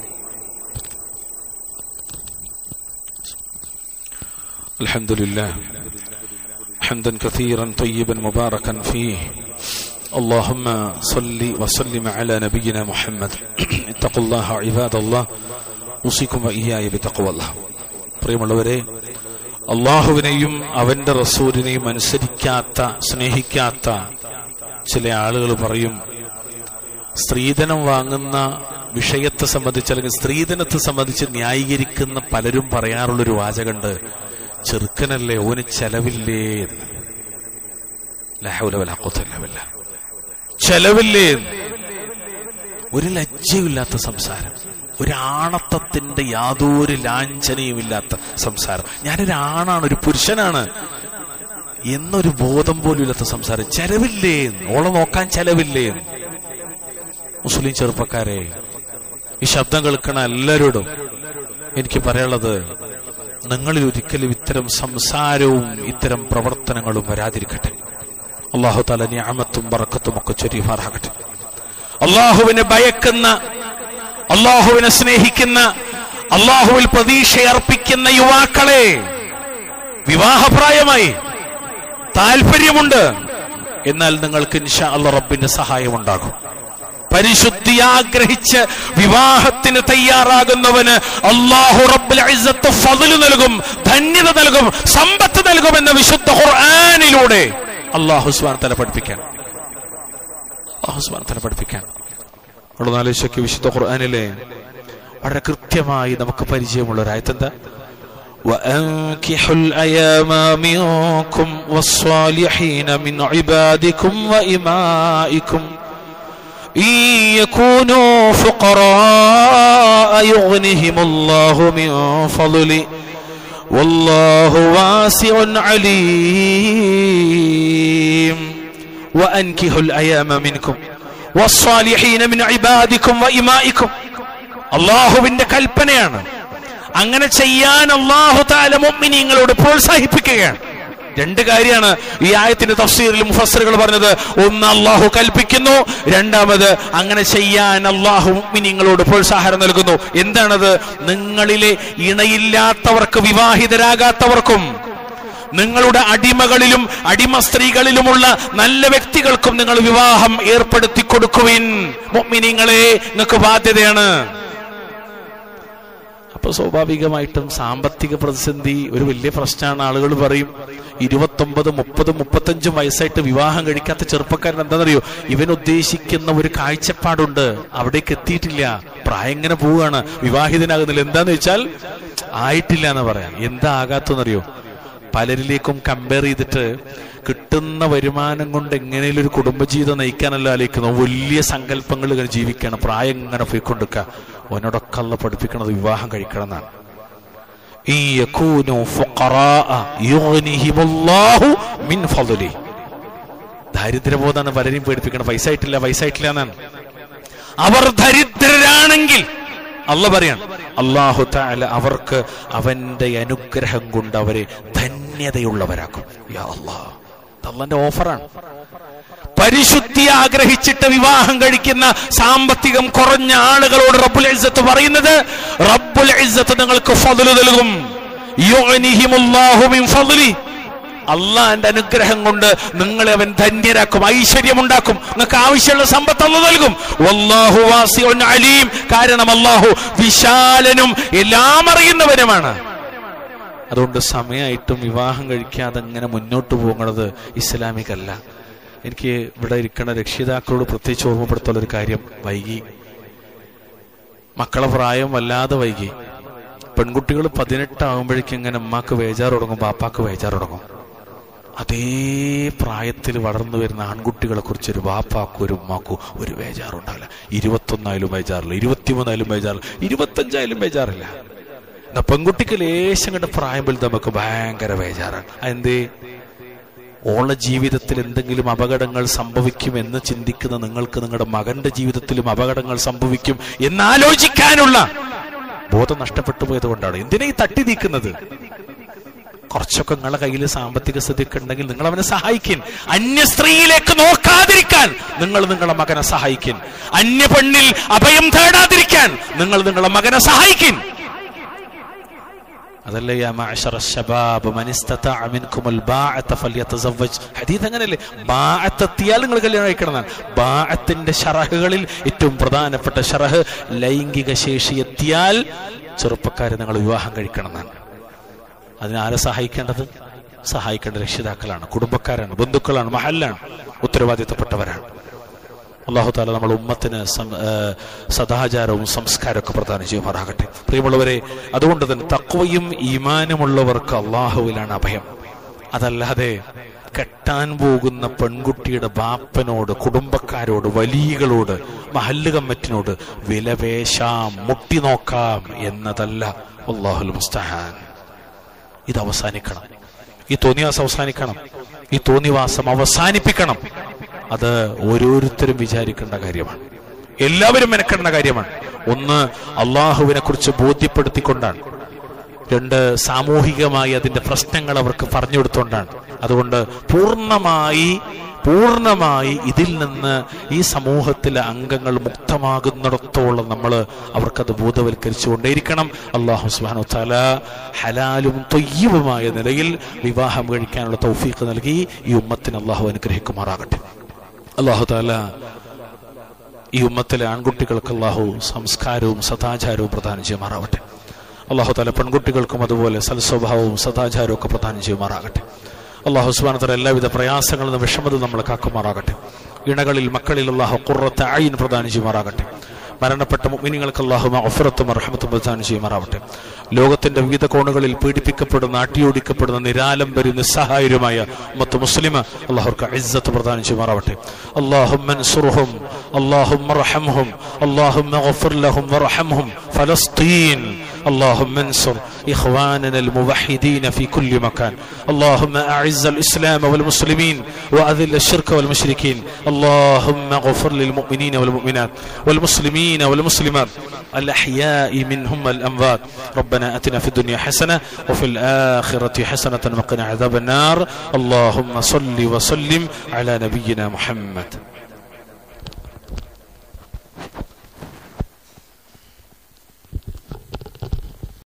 الحمد لله حمدا كثيرا طيبا مباركا فيه اللهم صل وسلم على نبينا محمد اتقوا الله عباد الله اوصيكم واياي بتقوى الله പ്രിയമുള്ളവരെ അള്ളാഹുവിനെയും അവന്റെ റസൂലിനെയും അനുസരിക്കാത്ത സ്നേഹിക്കാത്ത ചില ആളുകൾ പറയും സ്ത്രീധനം വാങ്ങുന്ന വിഷയത്തെ സംബന്ധിച്ച് അല്ലെങ്കിൽ സ്ത്രീധനത്തെ സംബന്ധിച്ച് ന്യായീകരിക്കുന്ന പലരും പറയാറുള്ളൊരു വാചകണ്ട് ചെറുക്കനല്ലേ ഓന് ചെലവില്ലേ എന്ന്. ലാ ഹൗല വലാ ഖുവത ഇല്ലാ ബില്ലാഹ്. ചെലവില്ലേ എന്ന്. ഒരു ലജ്ജയുമില്ലാത്ത സംസാരം ഒരു ആണത്തത്തിന്റെ യാതൊരു ലാഞ്ചനയുമില്ലാത്ത സംസാരം ഞാനൊരു ആണാണ് ഒരു പുരുഷനാണ് എന്നൊരു ബോധം പോലും ഇല്ലാത്ത സംസാരം ചെലവില്ലേ എന്ന്. ഓളെ നോക്കാൻ ചെലവില്ലേ എന്ന്. മുസ്ലിം ചെറുപ്പക്കാരെ ഈ ശബ്ദം കേൾക്കണ എല്ലാവരോടും എനിക്ക് പറയാനുള്ളത് നിങ്ങളിൽ ഒരിക്കലും ഇത്തരം സംസാരവും ഇത്തരം പ്രവർത്തനങ്ങളും വരാതിരിക്കട്ടെ അള്ളാഹു താല ഞാമത്തും ബറക്കത്തും ഒക്കെ ചൊരിയുമാറാകട്ടെ അള്ളാഹുവിനെ ഭയക്കുന്ന അള്ളാഹുവിനെ സ്നേഹിക്കുന്ന അള്ളാഹുവിൽ പ്രതീക്ഷയർപ്പിക്കുന്ന യുവാക്കളെ വിവാഹപ്രായമായി താല്പര്യമുണ്ട് എന്നാൽ നിങ്ങൾക്ക് ഇൻഷാ അല്ല റബ്ബിന്റെ സഹായം ഉണ്ടാകും പരിശുദ്ധി ആഗ്രഹിച്ച് വിവാഹത്തിന് തയ്യാറാകുന്നവന് അള്ളാഹു റബ്ബുൽ ഇസ്സത്ത് ഫضല് നൽകും ധന്യത നൽകും സമ്പത്ത് നൽകും എന്ന വിശുദ്ധ ഖുർആനിലൂടെ അള്ളാഹു സുബ്ഹാനഹു തല പഠിപ്പിക്കാൻ അള്ളാഹു സുബ്ഹാനഹു തല പഠിപ്പിക്കാൻ ഉള്ള നാലോചിച്ചൊക്കെ വിശുദ്ധ ഖുർആനിലെ വളരെ കൃത്യമായി നമുക്ക് പരിചയമുള്ള ഒരു ആയത്തെന്താ وأنكحوا الأيام منكم والصالحين من عبادكم وإمائكم إن يكونوا فقراء يغنهم الله من فضله والله واسع عليم وأنكحوا الأيام منكم والصالحين من عبادكم وإمائكم അള്ളാഹുവിന്റെ കൽപ്പനയാണ് അങ്ങനെ ചെയ്യാൻ അള്ളാഹു താല മുഅ്മിനീങ്ങളോട് പ്രോത്സാഹിപ്പിക്കുകയാണ് രണ്ട് കാര്യമാണ് ഈ ആയത്തിന്റെ തഫ്സീറിൽ മുഫസ്സിറുകൾ പറഞ്ഞത് ഒന്ന് അള്ളാഹു കൽപ്പിക്കുന്നു രണ്ടാമത് അങ്ങനെ ചെയ്യാൻ അള്ളാഹു മുഅ്മിനീങ്ങളോട് പ്രോത്സാഹനം നൽകുന്നു എന്താണത് നിങ്ങളിലെ ഇണയില്ലാത്തവർക്ക് വിവാഹിതരാകാത്തവർക്കും നിങ്ങളുടെ അടിമകളിലും അടിമ സ്ത്രീകളിലുമുള്ള നല്ല വ്യക്തികൾക്കും നിങ്ങൾ വിവാഹം ഏർപ്പെടുത്തി കൊടുക്കുവിൻ മുഅ്മിനീങ്ങളെ നിങ്ങൾക്ക് ബാധ്യതയാണ് അപ്പൊ സ്വാഭാവികമായിട്ടും സാമ്പത്തിക പ്രതിസന്ധി ഒരു വലിയ പ്രശ്നമാണ് ആളുകൾ പറയും ഇരുപത്തൊമ്പത് മുപ്പത് മുപ്പത്തഞ്ചും വയസ്സായിട്ട് വിവാഹം കഴിക്കാത്ത ചെറുപ്പക്കാരൻ എന്താണെന്നറിയോ ഇവൻ ഉദ്ദേശിക്കുന്ന ഒരു കാഴ്ചപ്പാടുണ്ട് അവിടേക്ക് എത്തിയിട്ടില്ല പ്രായം ഇങ്ങനെ പോവുകയാണ് വിവാഹിതനാകുന്നില്ല എന്താന്ന് വെച്ചാൽ ആയിട്ടില്ല എന്ന് പറയാം എന്താ ആകാത്തെന്നറിയോ പലരിലേക്കും കമ്പയർ ചെയ്തിട്ട് കിട്ടുന്ന വരുമാനം കൊണ്ട് എങ്ങനെയും ഒരു കുടുംബജീവിതം നയിക്കാനല്ല ആലോചിക്കുന്നു വലിയ സങ്കല്പങ്ങൾ ഇങ്ങനെ ജീവിക്കണം പ്രായം ഇങ്ങനെ പോയിക്കൊണ്ടിരിക്കുക ഓനോടൊക്കെ അല്ല പഠിപ്പിക്കണത് വിവാഹം കഴിക്കണം എന്നാണ് ഈ യകൂനു ഫുഖറാഅ യുഗ്നിഹിമുല്ലാഹു മിൻ ഫളലി ദാരിദ്ര്യബോധാണ് പലരെയും പേടിപ്പിക്കണം പൈസ ആയിട്ടില്ല പൈസ ആയിട്ടില്ല എന്നാണ് അവർ ദരിദ്രരാണെങ്കിൽ അല്ല പറയാണ് അള്ളാഹു താല അവർക്ക് അവന്റെ അനുഗ്രഹം കൊണ്ട് അവരെ ധന്യതയുള്ളവരാക്കും യാ അല്ലാഹ് അള്ളാന്റെ ഓഫറാണ് പരിശുദ്ധി ആഗ്രഹിച്ചിട്ട് വിവാഹം കഴിക്കുന്ന സാമ്പത്തികം കുറഞ്ഞ ആളുകളോട് റബ്ബുൽ ഇസ്സത്ത് പറയുന്നത് റബ്ബുൽ ഇസ്സത്ത് നിങ്ങൾക്ക് ഫضل നൽകും യുഗ്നിഹിമുല്ലാഹു മിൻ ഫضലി അള്ളാന്റെ അനുഗ്രഹം കൊണ്ട് നിങ്ങളെ അവൻ ധന്യരാക്കും ഐശ്വര്യമുണ്ടാക്കും നിങ്ങൾക്ക് ആവശ്യമുള്ള സമ്പത്ത് അല്ല നൽകും വല്ലാഹു വാസിഉൻ അലീം കാരണം അള്ളാഹു വിശാലനും എല്ലാം അറിയുന്നവനുമാണ് അതുകൊണ്ട് സമയമായിട്ടും വിവാഹം കഴിക്കാതെ ഇങ്ങനെ മുന്നോട്ട് പോകുന്നത് ഇസ്ലാമികല്ല എനിക്ക് ഇവിടെ ഇരിക്കുന്ന രക്ഷിതാക്കളോട് പ്രത്യേകിച്ച് ഓർമ്മപ്പെടുത്തുള്ള ഒരു കാര്യം വൈകി മക്കളെ പ്രായം വല്ലാതെ വൈകി പെൺകുട്ടികൾ പതിനെട്ടാകുമ്പോഴേക്കും ഇങ്ങനെ ഉമ്മാക്ക് വേജാറ് തുടങ്ങും ബാപ്പാക്ക് വേജാറ് തുടങ്ങും അതേ പ്രായത്തിൽ വളർന്നു വരുന്ന ആൺകുട്ടികളെ കുറിച്ച് ഒരു വാപ്പാക്കും ഒരു ഉമ്മാക്കും ഒരു ബേജാറുണ്ടാവില്ല ഇരുപത്തൊന്നായാലും ബേജാറില്ല ഇരുപത്തിമൂന്നായാലും ബേജാറില്ല ഇരുപത്തഞ്ചായാലും ബേജാറില്ല എന്നാ പെൺകുട്ടിക്ക് ലേശം കണ്ട് പ്രായം വലുത് നമുക്ക് ഭയങ്കര ബേജാറാണ് അതെന്തേ ഓള ജീവിതത്തിൽ എന്തെങ്കിലും അപകടങ്ങൾ സംഭവിക്കുമെന്ന് ചിന്തിക്കുന്ന നിങ്ങൾക്ക് നിങ്ങളുടെ മകന്റെ ജീവിതത്തിലും അപകടങ്ങൾ സംഭവിക്കും എന്നാലോചിക്കാനുള്ള ബോധം നഷ്ടപ്പെട്ടു പോയത് കൊണ്ടാണ് എന്തിനാ ഈ തട്ടി നീക്കുന്നത് കുറച്ചൊക്കെ നിങ്ങളുടെ കയ്യിൽ സാമ്പത്തിക സ്ഥിതിയൊക്കെ ഉണ്ടെങ്കിൽ നിങ്ങൾ അവനെ സഹായിക്കും അന്യ സ്ത്രീയിലേക്ക് നോക്കാതിരിക്കാൻ നിങ്ങൾ നിങ്ങളുടെ മകനെ സഹായിക്കും അന്യ പെണ്ണിൽ അഭയം തേടാതിരിക്കാൻ നിങ്ങൾ നിങ്ങളുടെ മകനെ സഹായിക്കും അതല്ലേ യാ മഅശറ ശബാബ് മൻ ഇസ്തതഅ മിൻകുമുൽ ബാഅത ഫല്യതസവ്വജ് ഹദീസ് അങ്ങനെയല്ലേ ബാഅത്ത് എത്തിയാൽ നിങ്ങൾ കല്യാണം കഴിക്കണം എന്നാണ് ബാഅത്തിന്റെ ഷറഹുകളിൽ ഏറ്റവും പ്രധാനപ്പെട്ട ഷറഹ് ലൈംഗിക ശേഷി എത്തിയാൽ ചെറുപ്പക്കാരെ നിങ്ങൾ വിവാഹം കഴിക്കണം എന്നാണ് അതിനാരെ സഹായിക്കേണ്ടത് സഹായിക്കേണ്ട രക്ഷിതാക്കളാണ് കുടുംബക്കാരാണ് ബന്ധുക്കളാണ് മഹല്ലാണ് ഉത്തരവാദിത്തപ്പെട്ടവരാണ് അള്ളാഹു താല നമ്മൾ ഉമ്മത്തിന് സം- ഏ, സദാചാരവും സംസ്കാരമൊക്കെ പ്രദാനം ചെയ്യുമാറാകട്ടെ പ്രിയമുള്ളവരെ അതുകൊണ്ട് തന്നെ തക്വയും ഈമാനുമുള്ളവർക്ക് അള്ളാഹുവിലാണ് അഭയം അതല്ലാതെ കെട്ടാൻ പോകുന്ന പെൺകുട്ടിയുടെ ബാപ്പനോട് കുടുംബക്കാരോട് വലിയകളോട് മഹല്ല് കമ്മറ്റിനോട് വിലപേശാം മുട്ടി നോക്കാം എന്നതല്ല അള്ളാഹുൽ മുസ്തഹാൻ ഇത് അവസാനിക്കണം ഈ തോന്നിവാസം അവസാനിക്കണം ഈ തോന്നിവാസം അവസാനിപ്പിക്കണം അത് ഓരോരുത്തരും വിചാരിക്കേണ്ട കാര്യമാണ് എല്ലാവരും മെനക്കേണ്ട കാര്യമാണ് ഒന്ന് അള്ളാഹുവിനെ കുറിച്ച് ബോധ്യപ്പെടുത്തിക്കൊണ്ടാണ് രണ്ട് സാമൂഹികമായി അതിന്റെ പ്രശ്നങ്ങൾ അവർക്ക് പറഞ്ഞു കൊടുത്തുകൊണ്ടാണ് അതുകൊണ്ട് പൂർണ്ണമായി പൂർണ്ണമായി ഇതിൽ നിന്ന് ഈ സമൂഹത്തിലെ അംഗങ്ങൾ മുക്തമാകുന്നിടത്തോളം നമ്മൾ അവർക്കത് ബോധവൽക്കരിച്ചുകൊണ്ടേയിരിക്കണം അള്ളാഹു സുബാനു തല ഹലാലും തൊയ്യവുമായ നിലയിൽ വിവാഹം കഴിക്കാനുള്ള തൗഫീഖ് നൽകി ഈ ഉമ്മത്തിന് അള്ളാഹു അനുഗ്രഹിക്കുമാറാകട്ടെ അള്ളാഹു താല ഈ ഉമ്മത്തിലെ ആൺകുട്ടികൾക്ക് അള്ളാഹു സംസ്കാരവും സദാചാരവും പ്രദാനം ചെയ്യുമാറാവട്ടെ അള്ളാഹു താല പെൺകുട്ടികൾക്കും അതുപോലെ സൽസ്വഭാവവും സദാചാരവും ഒക്കെ പ്രദാനം ചെയ്യുമാറാകട്ടെ അള്ളാഹു സുബാനത്തല എല്ലാവിധ പ്രയാസങ്ങളിൽ നിന്ന് വിഷമത നമ്മൾ കാക്കുമാറാകട്ടെ ഇണകളിൽ മക്കളിൽ അള്ളാഹു കുറത്ത അയിൻ പ്രദാനം ചെയ്യുമാറാകട്ടെ മരണപ്പെട്ട മുഅ്മിനീങ്ങൾക്ക് അള്ളാഹു മഅഫറത്തും റഹ്മത്തും പ്രദാനം ചെയ്യുമാറാവട്ടെ ലോകത്തിന്റെ വിവിധ കോണുകളിൽ പീഡിപ്പിക്കപ്പെടുന്ന അട്ടിയോടിക്കപ്പെടുന്ന നിരാലംബരും നിസ്സഹായരുമായ മത്ത് മുസ്ലിം അള്ളാഹുർക്ക് ഇസ്സത്ത് പ്രദാനം ചെയ്യുമാറാവട്ടെ اللهم انصرهم اللهم ارحمهم اللهم اغفر لهم وارحمهم فلسطين اللهم انصر اخواننا الموحدين في كل مكان اللهم اعز الاسلام والمسلمين واذل الشرك والمشركين اللهم اغفر للمؤمنين والمؤمنات والمسلمين والمسلمات الاحياء منهم والاموات ربنا اتنا في الدنيا حسنه وفي الاخره حسنه وقنا عذاب النار اللهم صل وسلم على نبينا محمد